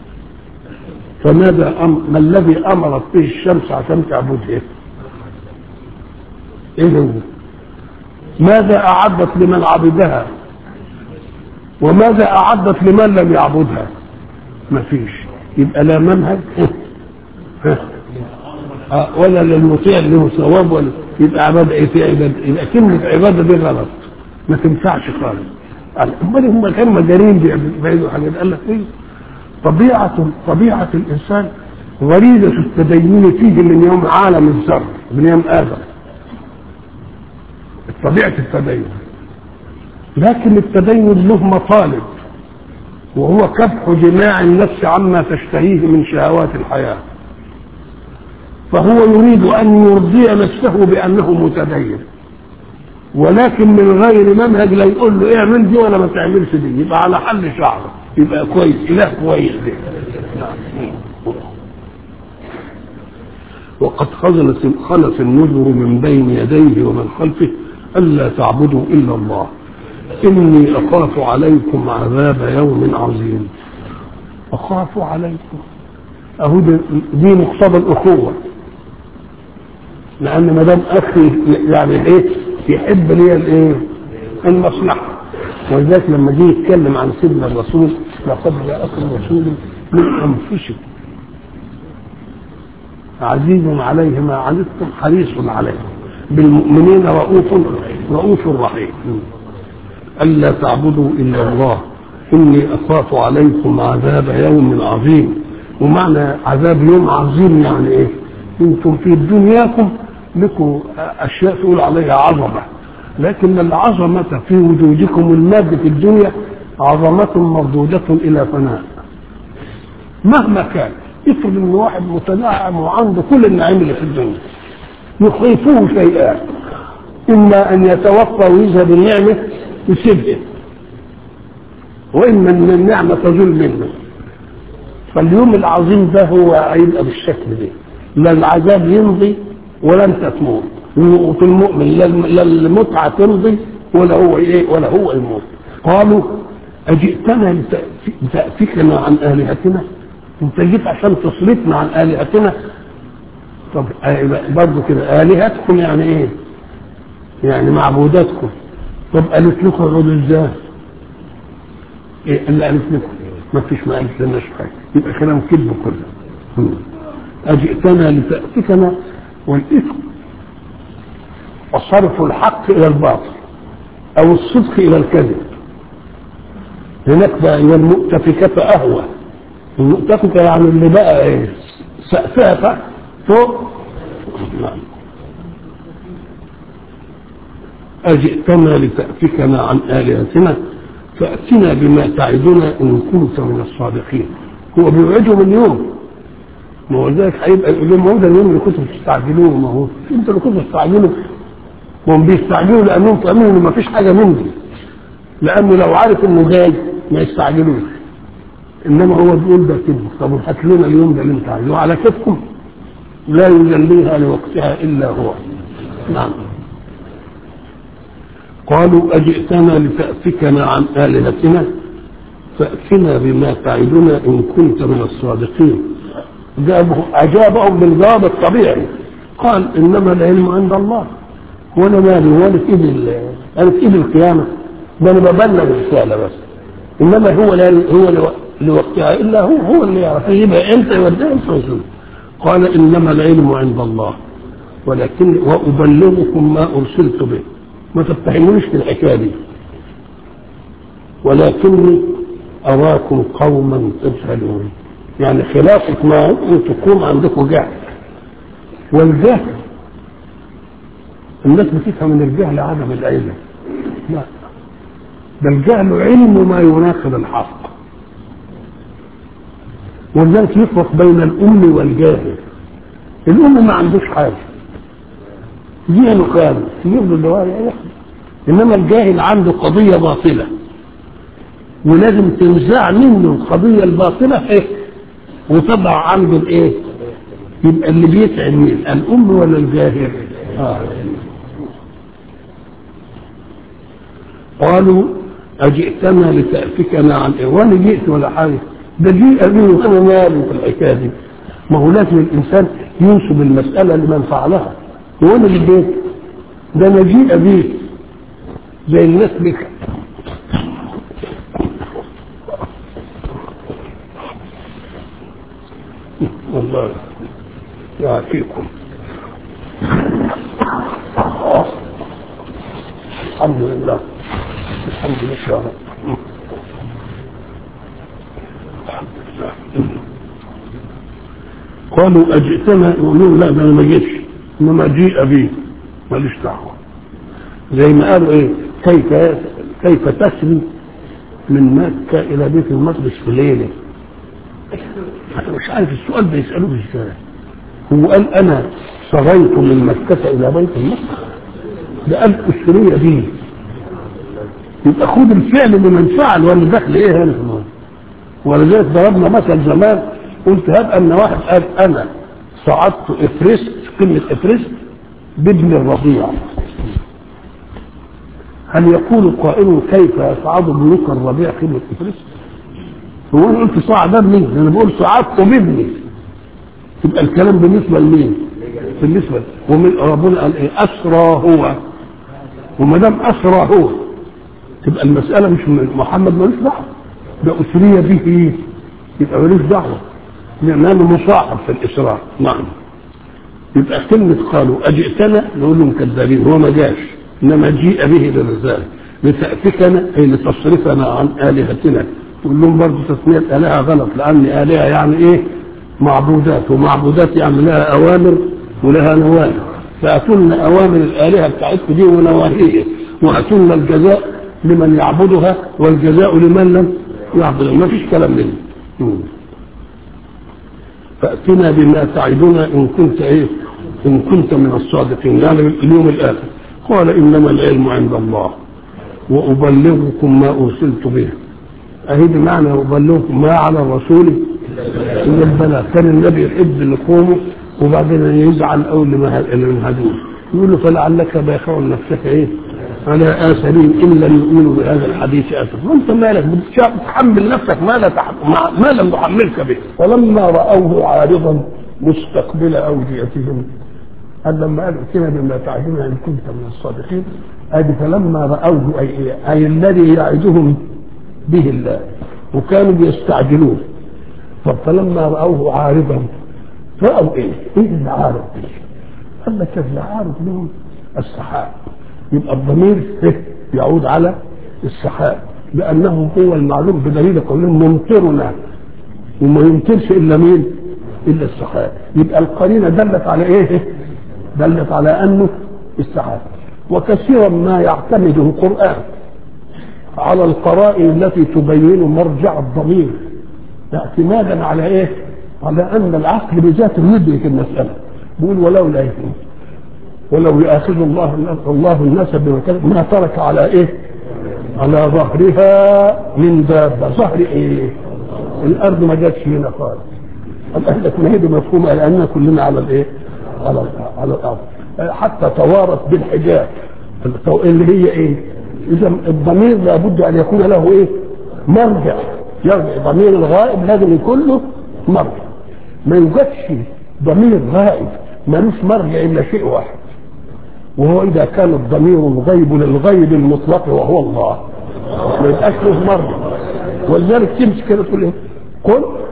فماذا أم... ما الذي امرت به الشمس عشان تعبده ايه هو ماذا اعدت لمن عبدها وماذا اعدت لمن لم يعبدها ما فيش يبقى لا منهج آه، ولا للمطيع له ثواب ولا يبقى عباده ايه في عباده يبقى كلمه عباده دي غلط ما تنفعش خالص يعني امال هم كانوا مجانين بيعبدوا حاجات قال لك ايه طبيعه طبيعه الانسان غريزه التدين تيجي من يوم عالم الذر من يوم ادم طبيعه التدين لكن التدين له مطالب وهو كبح جماع النفس عما تشتهيه من شهوات الحياه فهو يريد ان يرضي نفسه بانه متدين ولكن من غير منهج لا يقول له اعمل دي ولا ما تعملش دي يبقى على حل شعره يبقى كويس اله كويس دي وقد خلت خلت النذر من بين يديه ومن خلفه الا تعبدوا الا الله اني اخاف عليكم عذاب يوم عظيم اخاف عليكم اهو دي دي مقتضى الاخوه لان ما دام اخي يعني ايه يحب لي الايه المصلحه ولذلك لما جه يتكلم عن سيدنا الرسول لقد جاءكم رسول من انفسكم عزيز عليه ما عنتم حريص عليكم بالمؤمنين رؤوف رؤوف رحيم الا تعبدوا الا الله اني اخاف عليكم عذاب يوم عظيم ومعنى عذاب يوم عظيم يعني ايه انتم في دنياكم لكم اشياء تقول عليها عظمه لكن العظمه في وجودكم المادة في الدنيا عظمه مردوده الى فناء مهما كان افرض ان واحد متنعم وعنده كل النعيم اللي في الدنيا يخيفه شيئان اما ان يتوفى ويذهب النعمه يسيبها واما ان النعمه تزول منه فاليوم العظيم ده هو هيبقى بالشكل ده لا العذاب يمضي ولا انت تموت وفي المؤمن لا لا المتعه تمضي ولا هو ايه ولا هو يموت قالوا اجئتنا لتأفكنا عن الهتنا انت جيت عشان تصرفنا عن الهتنا طب برضه كده الهتكم يعني ايه يعني معبوداتكم طب قالت لكم اقعدوا ازاي ايه اللي قالت لكم ما فيش ما قالت لناش حاجه يبقى كلام كذب كله اجئتنا لتأفكنا والاثم وصرف الحق الى الباطل او الصدق الى الكذب هناك بقى هي المؤتفكة اهوى المؤتفكة يعني اللي بقى ايه سقفها فوق نعم أجئتنا لتأفكنا عن آلهتنا فأتنا بما تعدنا إن كنت من الصادقين هو بيوعدهم اليوم ما هو ذلك هيبقى يقول لهم هو ده اليوم اللي كنتوا بتستعجلوه ما هو انتوا اللي كنتوا بتستعجلوا ما هم بيستعجلوا لانهم فاهمين ان ما فيش حاجه من دي لانه لو عارف انه جاي ما يستعجلوش انما هو بيقول ده كده طب هات لنا اليوم ده اللي انت عايزه على كيفكم لا يجليها لوقتها الا هو نعم قالوا اجئتنا لتأفكنا عن آلهتنا فأتنا بما تعدنا إن كنت من الصادقين أجابهم بالجواب الطبيعي قال إنما العلم عند الله وانا مالي وانا في ايد انا في ايد القيامه ده انا ببلغ الرساله بس انما هو لا هو لوقتها الا هو هو اللي يعرف يبقى امتى يوديها امتى يوصل قال انما العلم عند الله ولكن وابلغكم ما ارسلت به ما تتهمونيش في الحكايه دي ولكني اراكم قوما تجهلون يعني خلافة ما أن تكون عندكم جهل والجهل الناس بتفهم ان الجهل عدم العلم لا ده الجهل علم ما يناقض الحق ولذلك يفرق بين الأم والجاهل الأم ما عندوش حاجة ذهنه كامل يجيب له اللي يحصل إنما الجاهل عنده قضية باطلة ولازم تنزع منه القضية الباطلة إيه وتضع عنده الإيه يبقى اللي بيتعب مين الأم ولا الجاهل آه. قالوا أجئتنا لتأفكنا عن إيه وأنا جئت ولا حاجة ده جيء به وأنا مالي في الحكاية دي ما هو لازم الإنسان ينسب المسألة لمن فعلها هو أنا اللي جيت ده أنا جيء به زي الناس بك والله يعافيكم الحمد لله الحمد لله يا رب الحمد لله قالوا اجئتنا يقولون لا ده انا ما جيتش انما جيء بي ماليش دعوه زي ما قالوا ايه كيف كيف تسري من مكه الى بيت المقدس في ليله انا مش عارف السؤال بيسالوه ازاي هو قال انا سريت من مكه الى بيت المقدس ده قال اسري بي يبقى خد الفعل لمن فعل ولا دخل ايه هنا في الموضوع ولذلك ضربنا مثل زمان قلت هب ان واحد قال انا صعدت افرست كلمه افرست بابن الرضيع هل يقول قائل كيف يصعد ابنك الربيع كلمه افرست هو انا قلت صعد ابني انا بقول صعدت بابني يبقى الكلام بالنسبه لمين؟ بالنسبه ومن ربنا قال ايه؟ اسرى هو وما دام اسرى هو تبقى المساله مش من محمد ملوش دعوه ده اسري به يبقى ملوش دعوه لانه مصاحب في الاسراء نعم يبقى كلمة قالوا أجئتنا نقول لهم كذابين هو ما جاش إنما جيء به للرسالة لتأتكنا أي لتصرفنا عن آلهتنا تقول لهم برضه تسمية آلهة غلط لأن آلهة يعني إيه معبودات ومعبودات يعني لها أوامر ولها نواهي فأتونا أوامر الآلهة بتاعتكم دي ونواهيه وأتونا الجزاء لمن يعبدها والجزاء لمن لم يعبدها ما فيش كلام منه فأتنا بما تعدنا إن كنت إيه إن كنت من الصادقين يعني اليوم الآخر قال إنما العلم عند الله وأبلغكم ما أرسلت به أهي بمعنى أبلغكم ما على الرسول إلا البلاغ كان النبي يحب لقومه وبعدين يزعل أو اللي من هدوه يقول له فلعلك باخع نفسك إيه على آثارهم إن لم يؤمنوا بهذا الحديث أسف وأنت مالك بتحمل نفسك ما لا تح... ما لم نحملك به فلما رأوه عارضا مستقبل أوديتهم قال لما قال ائتنا بما تعدنا إن كنت من الصادقين أدي فلما رأوه أي إيه؟ أي الذي يعدهم به الله وكانوا بيستعجلون فلما رأوه عارضا رأوا إيه؟ إيه العارض؟ قال لك العارض لهم السحاب يبقى الضمير يعود على السحاب لانه هو المعلوم بدليل قولهم ممطرنا وما يمطرش الا مين؟ الا السحاب يبقى القرينه دلت على ايه؟ دلت على انه السحاب وكثيرا ما يعتمد القران على القرائن التي تبين مرجع الضمير اعتمادا على ايه؟ على ان العقل بذاته يدرك المساله بيقول ولولا إيه؟ ولو يؤاخذ الله الله الناس بما كسبوا ما ترك على ايه؟ على ظهرها من دابه، ظهر ايه؟ الارض ما جاتش هنا خالص. قال لك ما هي مفهومه لان كلنا على الايه؟ على على الارض. حتى توارت بالحجاب اللي هي ايه؟ اذا الضمير لابد ان يكون له ايه؟ مرجع يرجع ضمير الغائب لازم يكون له مرجع. ما يوجدش ضمير غائب ملوش مرجع الا شيء واحد. وهو اذا كان الضمير الغيب للغيب المطلق وهو الله ما يبقاش له مرجع ولذلك تمشي كده تقول ايه قل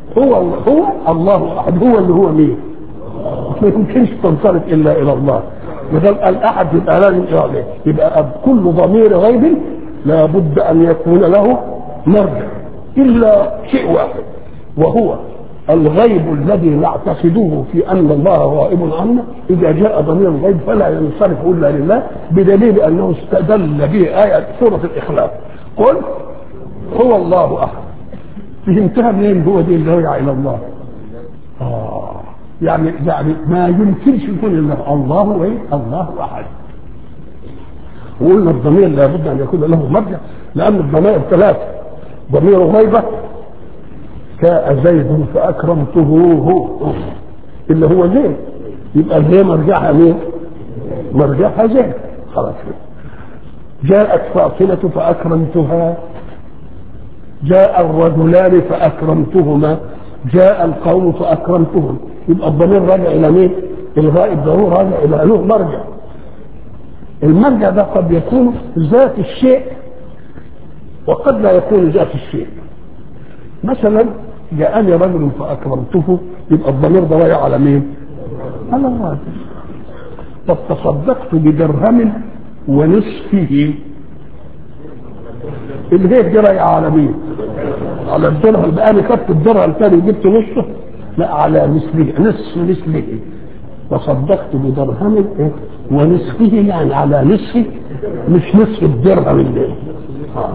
هو هو الله احد هو اللي هو مين؟ ما يمكنش تنصرف الا الى الله ما دام الاحد يبقى لازم إلى يبقى كل ضمير غيب لابد ان يكون له مرجع الا شيء واحد وهو الغيب الذي نعتقده في ان الله غائب عنا اذا جاء ضمير الغيب فلا ينصرف الا لله بدليل انه استدل به ايه سوره الاخلاص قل هو الله احد فهمتها منين هو دي اللي راجع الى الله اه يعني يعني ما يمكنش يكون الا الله ايه الله احد وقلنا الضمير لابد ان يكون له مرجع لان الضمائر ثلاثه ضمير غيبه جاء زيد فاكرمته هو اللي هو زيد يبقى هي مرجعها مين؟ مرجعها زيد خلاص جاءت فاطمه فاكرمتها جاء الرجلان فاكرمتهما جاء القوم فاكرمتهم يبقى الضمير راجع الى مين؟ الغائب ده هو راجع الى له مرجع المرجع ده قد يكون ذات الشيء وقد لا يكون ذات الشيء مثلا جاءني رجل فاكرمته يبقى الضمير ده راجع على مين؟ على الراجل طب تصدقت بدرهم ونصفه الغيب دي راجعه على مين؟ على الدرهم بقى انا خدت الدرهم تاني وجبت نصه لا على مثله نصف مثله تصدقت بدرهم إيه؟ ونصفه يعني على نصفه مش نصف الدرهم اللي آه.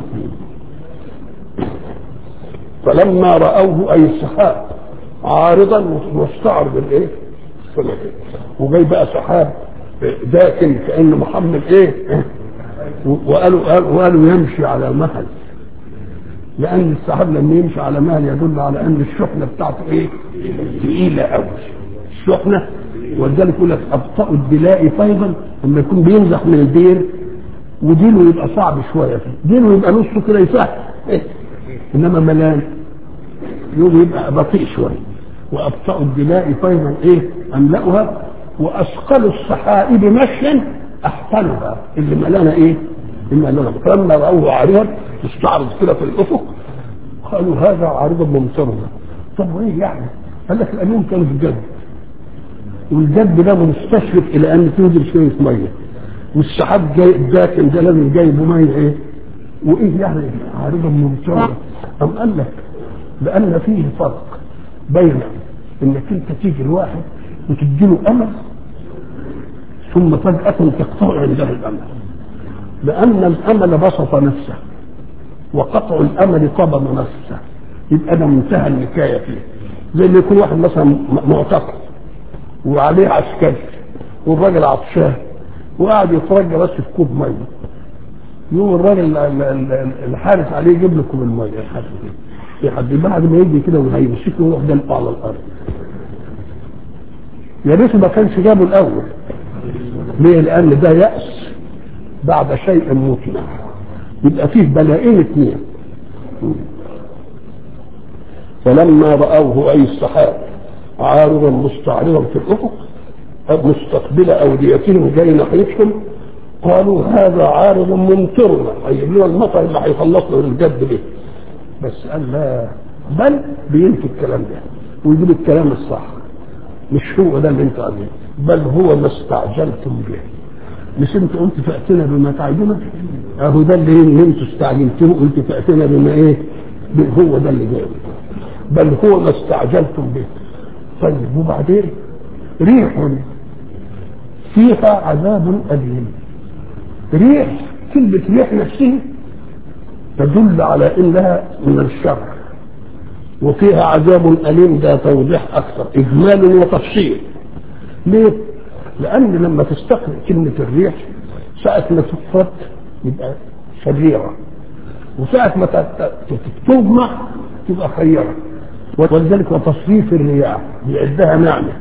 فلما رأوه أي السحاب عارضا مستعرض الايه؟ وجاي بقى سحاب داكن كأن محمد ايه؟ وقالوا قالوا, قالوا يمشي على مهل لأن السحاب لما يمشي على مهل يدل على أن الشحنة بتاعته ايه؟ تقيلة قوي الشحنة ولذلك يقول لك أبطأ الدلاء فيضا لما يكون بينزح من الدير ودينه يبقى صعب شوية فيه دينه يبقى نصه كده يسهل إيه؟ إنما ملان يوم يبقى بطيء شوية وأبطأ الدلاء فيضا إيه أملأها وأثقل السحائب مشيا أحسنها اللي ملانة إيه اللي ملانة فلما رأوه عارضا استعرض كده في الأفق قالوا هذا عارض ممطرنا طب وإيه يعني؟ قال لك الأمين كانوا في الجد والجد ده مستشرف إلى أن تنزل شوية مية والسحاب جاي داكن ده لازم جايبه مية إيه؟ وإيه يعني عارضا ممطرنا أم قال لك لأن فيه فرق بين إنك أنت تيجي الواحد وتديله أمل ثم فجأة تقطع عنده الأمل لأن الأمل بسط نفسه وقطع الأمل طبم نفسه يبقى ده منتهى النكاية فيه زي اللي يكون واحد مثلا معتقل وعليه عسكري والراجل عطشان وقاعد يترجى بس في كوب ميه يوم الراجل الحارس عليه يجيب له كوب الميه الحارس لحد بعد ما يجي كده وهيمسكه ويروح دلقه على الارض يا ريت ما كانش جابه الاول ليه؟ لان ده يأس بعد شيء مطمع يبقى فيه بلاءين اثنين فلما رأوه أي السحاب عارضا مستعرضا في الأفق مستقبل أوديتهم جاي ناحيتهم قالوا هذا عارض ممطرنا هيجيب لنا المطر اللي هيخلصنا من الجد به بس قال لا بل بينفي الكلام ده ويجيب الكلام الصح مش هو ده اللي انت عايزينه بل هو ما استعجلتم به مش انت قلت فاتنا بما تعدنا اهو ده اللي, اللي انتوا استعجلتوه قلت فاتنا بما ايه هو ده اللي جاي بل هو ما استعجلتم به طيب وبعدين ريح فيها عذاب أليم ريح كلمة ريح نفسها تدل على انها من الشر وفيها عذاب أليم ده توضيح أكثر إجمال وتفصيل ليه؟ لأن لما تستقرأ كلمة الريح ساعة ما تفرد يبقى شريرة وساعة ما تجمع تبقى خيرة ولذلك وتصريف الرياح بيعدها نعمة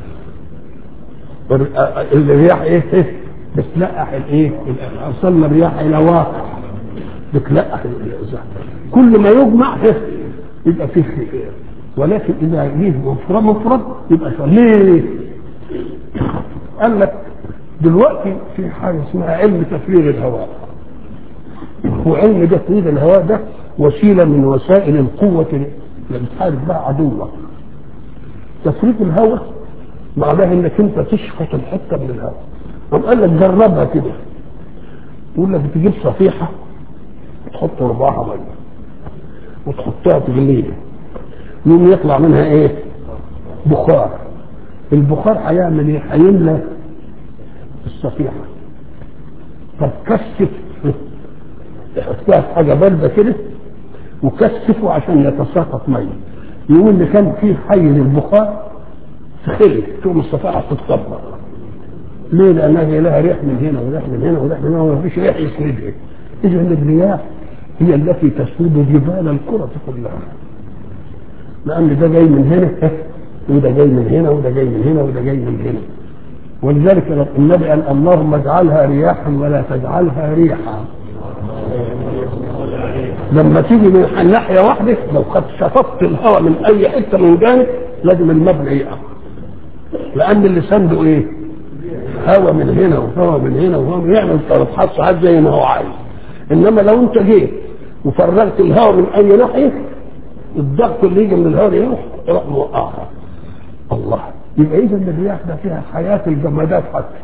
الرياح ايه ايه بتلقح الايه ارسلنا الرياح الى واقع بتلقح الازاح كل ما يجمع إيه؟ يبقى فيه خير ولكن اذا جه مفرد مفرد يبقى شر ليه؟ قال لك دلوقتي في حاجه اسمها علم تفريغ الهواء وعلم تفريغ الهواء ده وسيله من وسائل القوه بتحارب بقى عدوك تفريط الهواء معناه انك انت تشفط الحته من الهواء طب قال لك جربها كده يقول لك تجيب صفيحه تحط ربعها ميه وتحطها تغليها يوم يطلع منها ايه؟ بخار البخار هيعمل ايه؟ هيملى الصفيحه طب كثف تحطها في حاجه بارده كده وكثفه عشان يتساقط ميه يقول اللي كان فيه حيز البخار تخلي تقوم الصفائح تتطبق ليه؟ لأنها هي لها ريح من هنا وريح من هنا وريح من هنا وما فيش ريح يسندها إذا الرياح هي التي تسود جبال الكرة كلها لأن ده جاي من هنا وده جاي من هنا وده جاي من هنا وده جاي من هنا ولذلك النبي قال اللهم اجعلها رياحا ولا تجعلها ريحا لما تيجي من ناحيه واحده لو قد شفطت الهواء من اي حته من جانب لازم المبنى يقع لان اللي سنده ايه؟ هواء من هنا وهواء من هنا وهواء من يعمل طرفات ساعات زي ما هو عايز انما لو انت جيت وفرغت الهواء من اي ناحيه الضغط اللي يجي من الهواء يروح يروح موقعها الله يبقى اذا الرياح ده فيها حياه الجمادات حتى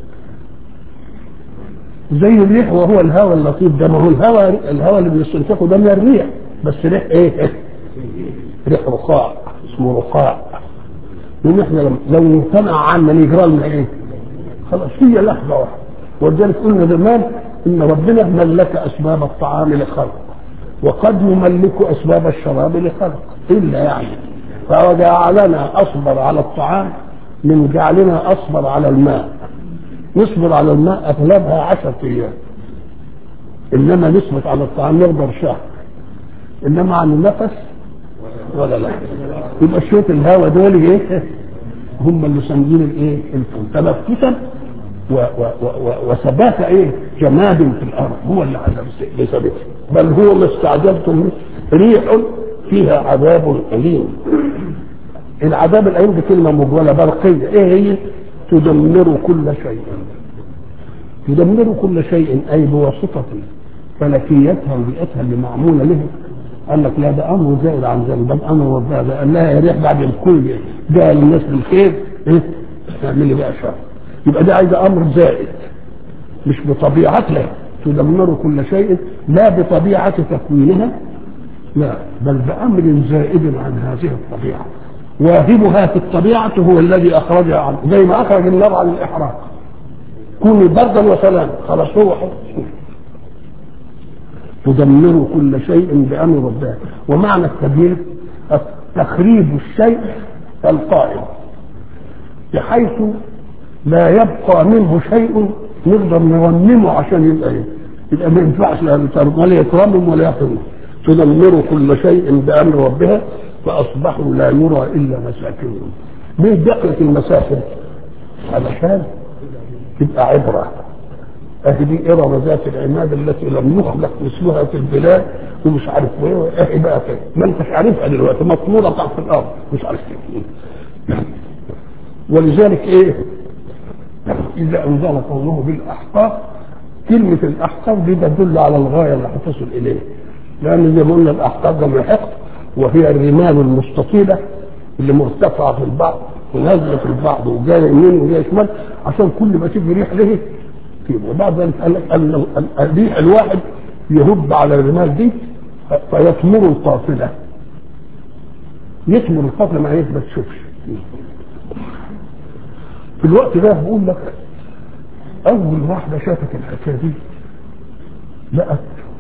زي الريح وهو الهواء اللطيف ده ما هو الهواء الهواء اللي بنستنشقه ده من الريح بس ريح ايه؟ ريح رقاع اسمه رقاع لان احنا لو امتنع عنا يجرى لنا ايه؟ خلاص هي لحظه واحده ولذلك قلنا زمان ان ربنا ملك اسباب الطعام لخلق وقد نملك اسباب الشراب لخلق الا يعني فجعلنا اصبر على الطعام من جعلنا اصبر على الماء نصبر على الماء اغلبها عشرة ايام انما نصبر على الطعام نقدر شهر انما عن النفس ولا لا يبقى شويه الهواء دول ايه هم اللي سامدين الايه الكون تنفسا و و و وثبات ايه جماد في الارض هو اللي عذاب بثبت بل هو ما استعجبتم ريح فيها عذاب اليم العذاب الاليم دي كلمه مجمله برقيه ايه هي تدمر كل شيء تدمر كل شيء اي بواسطه فلكيتها وبيئتها اللي معموله له قال لك لا ده امر زائد عن ذلك ده امر ربنا ده قال لها يا ريح بعد الكل ده للناس بالخير ايه تعملي بقى شر يبقى ده عايز امر زائد مش بطبيعتها تدمر كل شيء لا بطبيعه تكوينها لا بل بامر زائد عن هذه الطبيعه واهبها في الطبيعه هو الذي اخرجها عن زي ما اخرج النار عن الاحراق كوني بردا وسلاما خلاص هو حكم تدمر كل شيء بامر ربها ومعنى التدمير تخريب الشيء القائم بحيث لا يبقى منه شيء نقدر نرممه عشان يبقى ايه يبقى ما ينفعش لا ولا يترمم ولا يحرم تدمر كل شيء بامر ربها فاصبحوا لا يرى الا مساكنهم ليه دقت المساكن علشان تبقى عبره اهي دي ارم ذات العماد التي لم يخلق مثلها في البلاد ومش عارف ايه اهي بقى كده ما انتش عارفها دلوقتي مطموره تحت الارض مش عارف ايه ولذلك ايه اذا انزل قوله بالاحقاف كلمه الاحقاف دي تدل على الغايه اللي هتصل اليه لان زي ما قلنا الاحقاف ده من حقد وهي الرمال المستطيله اللي مرتفعه في البعض ونازله في البعض وجايه يمين وجايه شمال عشان كل ما تيجي ريح له فيه وبعد ذلك قال لك ان الريح الواحد يهب على الرمال دي فيثمر القافله يثمر القافله ما ايه ما تشوفش في الوقت ده بقول لك اول واحده شافت الحكايه دي لقت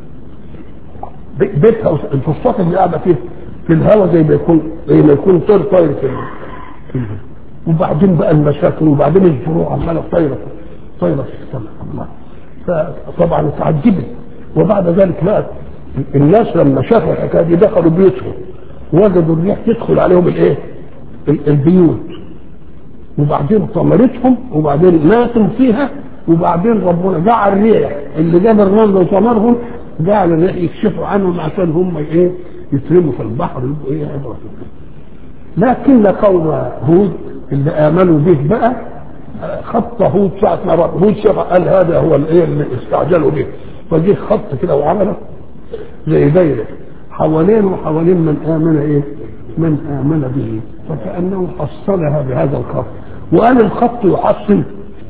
بيتها الفسطاط اللي قاعده فيه في الهواء زي ما يكون زي ما يكون طير طاير في وبعدين بقى المشاكل وبعدين الفروع عماله طايره طايره في السماء الله فطبعا اتعجبت وبعد ذلك لقت الناس لما شافوا الحكايه دي دخلوا بيوتهم وجدوا الريح تدخل عليهم الايه؟ البيوت وبعدين طمرتهم وبعدين ماتوا فيها وبعدين ربنا جعل الريح اللي جاب الرمل وطمرهم جعل الريح يكشفوا عنهم عشان هم ايه يترموا في البحر يبقوا ايه عبره لكن قوم هود اللي امنوا به بقى خط هود ساعة ما هود شاف قال هذا هو الايه اللي استعجلوا به فجه خط كده وعمله زي دايره حوالين وحوالين من آمن إيه؟ من آمن به فكأنه حصلها بهذا الخط وقال الخط يحصل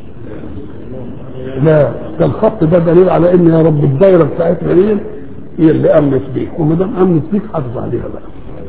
لا ده الخط ده دليل على ان يا رب الدايره بتاعتنا دي هي اللي امنت بيك وما دام امنت بيك حافظ عليها بقى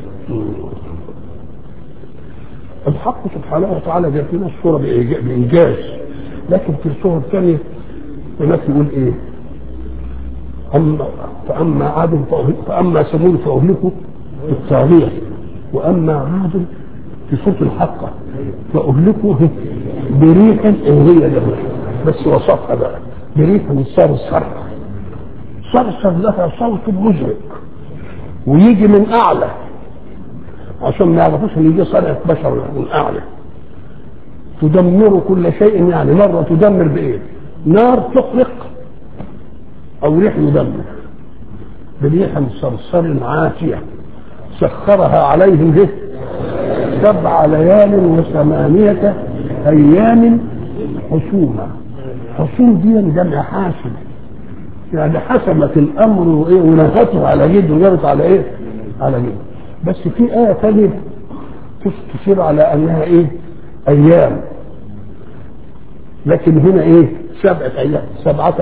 الحق سبحانه وتعالى جاب لنا الصوره بانجاز لكن في الصور الثانيه هناك يقول ايه؟ اما فاما عاد فاما ثمود فاهلكوا بالطاغيه واما عاد في صوت الحقه فاهلكوا بريح وهي له بس وصفها بقى بريح صرصر صرصر لها صوت مزعج ويجي من اعلى عشان ما يعرفوش ان يجي صنعة بشر من اعلى تدمر كل شيء يعني مرة تدمر بايه؟ نار تحرق او ريح يدمر بريح صرصر عاتية سخرها عليهم به سبع ليال وثمانية ايام حسوما حسوم دي جمع حاسم يعني حسمت الامر وايه ونهته على جد وجابت على ايه؟ على جد بس في آية ثانية تشير على أنها إيه؟ أيام لكن هنا إيه؟ سبعة أيام سبعة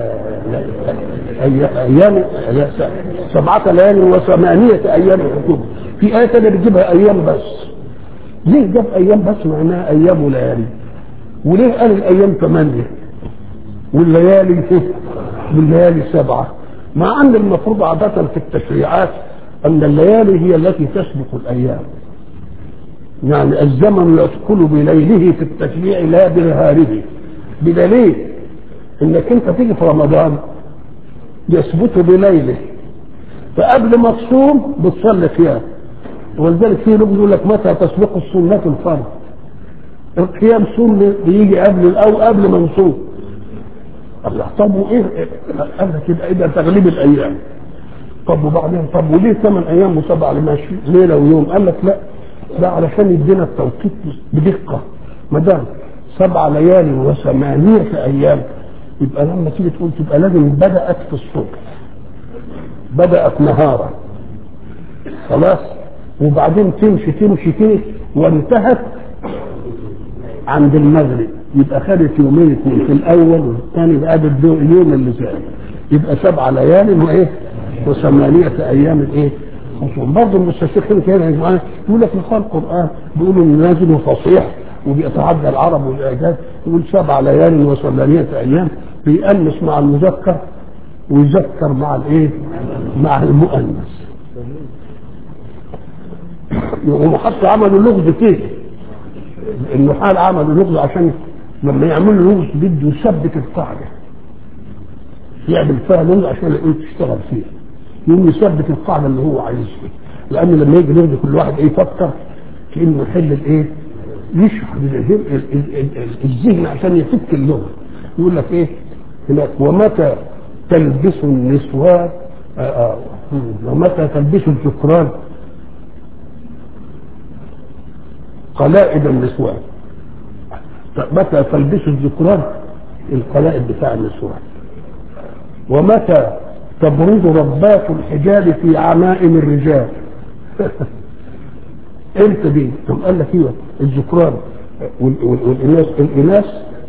أيام سبعة ليال وثمانية أيام حكومة في آية ثانية بتجيبها أيام بس ليه جاب أيام بس معناها أيام وليالي وليه قال الأيام ثمانية والليالي والليالي سبعة مع أن المفروض عادة في التشريعات أن الليالي هي التي تسبق الأيام يعني الزمن يدخل بليله في التشريع لا بنهاره بدليل انك انت تيجي في رمضان يثبت بليله فقبل ما تصوم بتصلي قيام ولذلك في لغة يقول لك متى تسبق السنة الفرض القيام صوم بيجي قبل او قبل ما نصوم الله طب وايه قال لك يبقى اذا تغليب الايام طب وبعدين طب وليه ثمان ايام وسبع ماشي ليله ويوم قال لك لا ده علشان يدينا التوقيت بدقه ما دام سبع ليالي وثمانية أيام يبقى لما تيجي تقول تبقى لازم بدأت في الصبح بدأت نهارا خلاص وبعدين تمشي تمشي كده وانتهت عند المغرب يبقى خدت يومين اثنين في الأول والثاني بقى اليوم اللي زاد يبقى سبع ليالي وإيه وثمانية أيام الإيه خصوم برضه المستشرقين كده يا جماعه يقول لك نقال القران بيقولوا انه نازل وفصيح وبيتعدى العرب والاعجاز يقول سبع ليال وثمانية ايام بيأنس مع المذكر ويذكر مع الايه؟ مع المؤنث. هم حتى عملوا لغز كده النحال عملوا لغز عشان لما يعملوا لغز بده يثبت القاعده يعمل فيها لغز عشان يقول تشتغل فيها يقوم يثبت القاعده اللي هو عايزها لان لما يجي يلغي كل واحد ايه يفكر كانه يحل الايه يشرح الذهن عشان يفك اللغه يقول لك ايه هناك ومتى تلبس النسوان آه آه ومتى تلبس الذكران قلائد النسوان متى تلبس الذكران القلائد بتاع النسوان ومتى تبرز ربات الحجاب في عمائم الرجال امتى دي؟ ثم قال لك ايوه الذكران والاناث الاناث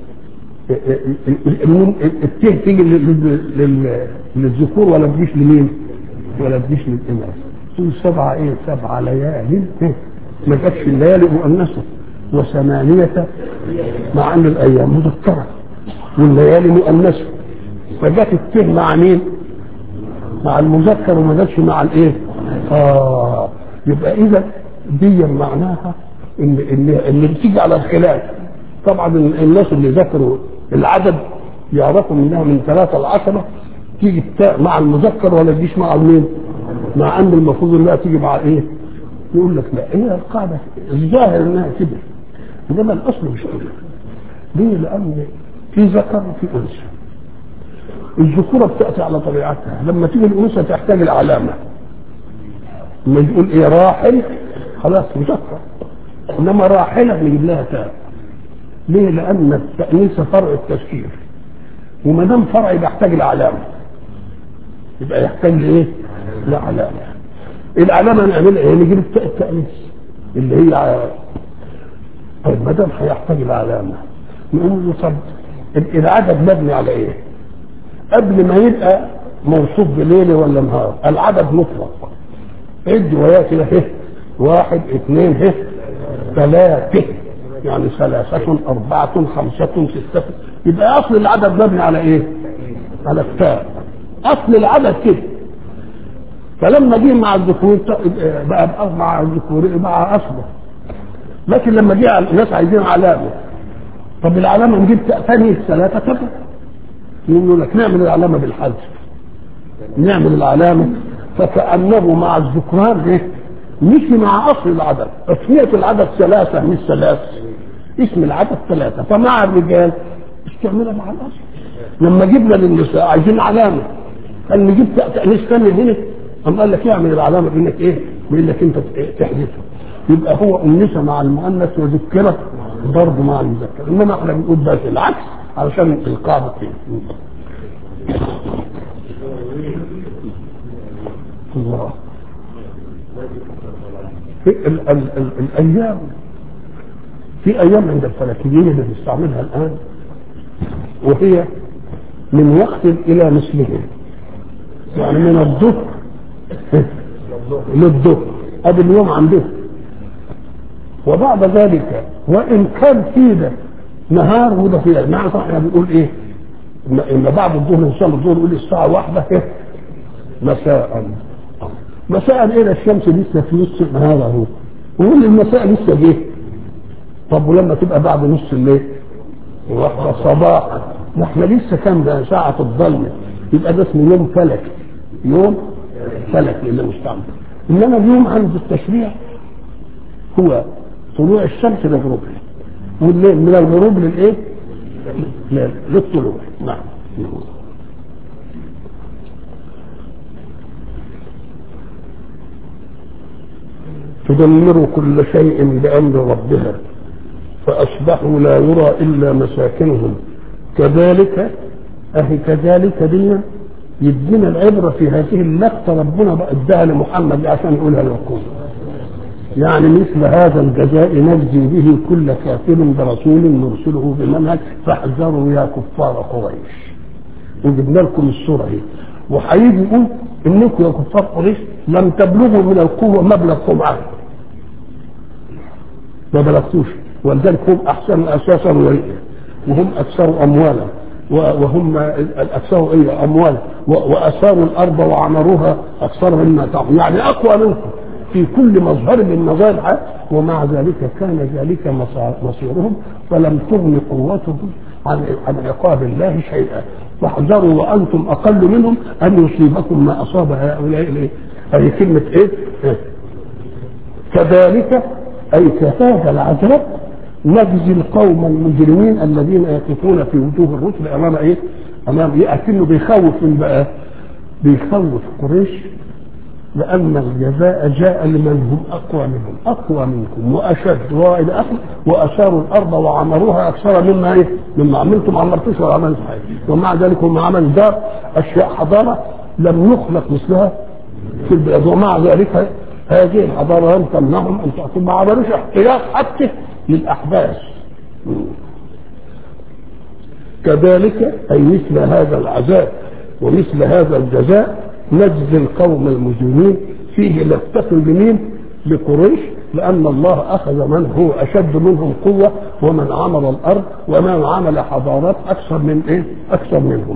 التيه تيجي للذكور ولا تجيش لمين؟ ولا تجيش للاناث تقول سبعه ايه؟ سبعه ليالي ما جاتش الليالي مؤنثه وثمانية مع ان الايام مذكره والليالي مؤنثه فجت التيه مع مين؟ مع المذكر وما جاتش مع الايه؟ اه يبقى اذا دي معناها ان ان اللي بتيجي على الخلاف طبعا الناس اللي ذكروا العدد يعرفوا منها من ثلاثة لعشرة تيجي التاء مع المذكر ولا تجيش مع المين؟ مع ان المفروض انها تيجي مع ايه؟ يقول لك لا هي القاعدة الظاهر انها كده انما الاصل مش كده ليه؟ لان في ذكر وفي انثى الذكورة بتأتي على طبيعتها لما تيجي الأنثى تحتاج العلامة لما يقول إيه راحل خلاص مذكر إنما راحلة نجيب لها تاء ليه؟ لأن التأنيث فرع التذكير وما دام فرع يبقى يحتاج العلامة يبقى يحتاج لإيه؟ لعلامة العلامه نعملها ايه نجيب التاء التانيث اللي هي ع- طيب ما دام هيحتاج العلامه نقول له طب ال- العدد مبني على ايه؟ قبل ما يبقى موصوف بليل ولا نهار العدد مطلق عد ويا كده هه واحد اثنين هه ثلاثة يعني ثلاثة أربعة خمسة ستة يبقى أصل العدد مبني على إيه؟ على التاء أصل العدد كده فلما جه مع الذكور بقى بقى مع الذكور مع أصله لكن لما جه على- الناس عايزين علامة طب العلامة نجيب تاء ثانية ثلاثة كده يقول لك نعمل العلامة بالحذف نعمل العلامة فكأنه مع الذكران ايه مشي مع أصل العدد تسمية العدد ثلاثة مش ثلاث اسم العدد ثلاثة فمع الرجال استعملها مع الأصل لما جبنا للنساء عايزين علامة قال نجيب تأنيث ثاني هنا قام قال لك اعمل العلامة بإنك إيه بإنك أنت تحذفها يبقى هو أنث مع المؤنث وذكرت برضه مع المذكر إنما احنا بنقول بس العكس علشان القاعدة فيه الله في ال ال ال الايام في ايام عند الفلكيين اللي بنستعملها الان وهي من وقت الى مثله يعني من الظهر للظهر ادي اليوم عندهم وبعد ذلك وان كان في ده نهار وده فيه معنى صح احنا بنقول ايه ان إن بعد الظهر ان شاء الله الظهر يقول الساعه واحدة إيه؟ مساء مساء ايه ده الشمس لسه في نص النهار اهو ويقول لي المساء لسه جه طب ولما تبقى بعد نص الليل واحدة صباحا ما احنا لسه كام ده ساعة الظلمة يبقى ده اسمه يوم فلكي يوم فلكي اللي مستعمل انما اليوم عند التشريع هو طلوع الشمس لغروبها والليل من الغروب للايه؟ لل- للطلوع نعم تدمر كل شيء بأمر ربها فأصبحوا لا يرى إلا مساكنهم كذلك أهي كذلك دي يدينا العبرة في هذه اللقطة ربنا بقى اداها لمحمد عشان يقولها للقوم يعني مثل هذا الجزاء نجزي به كل كافر برسول نرسله بمنهج فاحذروا يا كفار قريش وجبنا لكم الصورة اهي وهيجي يقول انكم يا كفار قريش لم تبلغوا من القوة مبلغ قمعان ما بلغتوش ولذلك هم احسن اساسا ورئيا وهم اكثر اموالا و- وهم الاكثر ايه اموال و- واثاروا الارض وعمروها اكثر مما تعمل يعني اقوى منكم في كل مظهر من مظاهر الحياه ومع ذلك كان ذلك مصا- مصيرهم فلم تغن قوتهم عن عن عقاب الله شيئا فاحذروا وانتم اقل منهم ان يصيبكم ما اصاب هؤلاء الايه؟ هذه كلمه ايه؟ إيه؟ كذلك أي كهذا العذاب نجزي القوم المجرمين الذين يقفون في وجوه الرسل أمام إيه؟ أمام إيه؟ أكنه بيخوف من بقى بيخوف قريش لأن الجزاء جاء لمن هم أقوى منهم أقوى منكم وأشد وإلى آخره وأثاروا الأرض وعمروها أكثر مما إيه؟ مما عملتم ما عملتوش ولا عملتم حاجة ومع ذلك هم عملوا دار أشياء حضارة لم يخلق مثلها في البلاد ومع ذلك هذه الحضارة لم تمنعهم أن تأتوا ما عملوش احتياط حتى للأحداث كذلك أي مثل هذا العذاب ومثل هذا الجزاء نجزي القوم المجرمين فيه لفتة لمين؟ لقريش لأن الله أخذ من هو أشد منهم قوة ومن عمل الأرض ومن عمل حضارات أكثر من إيه؟ أكثر منهم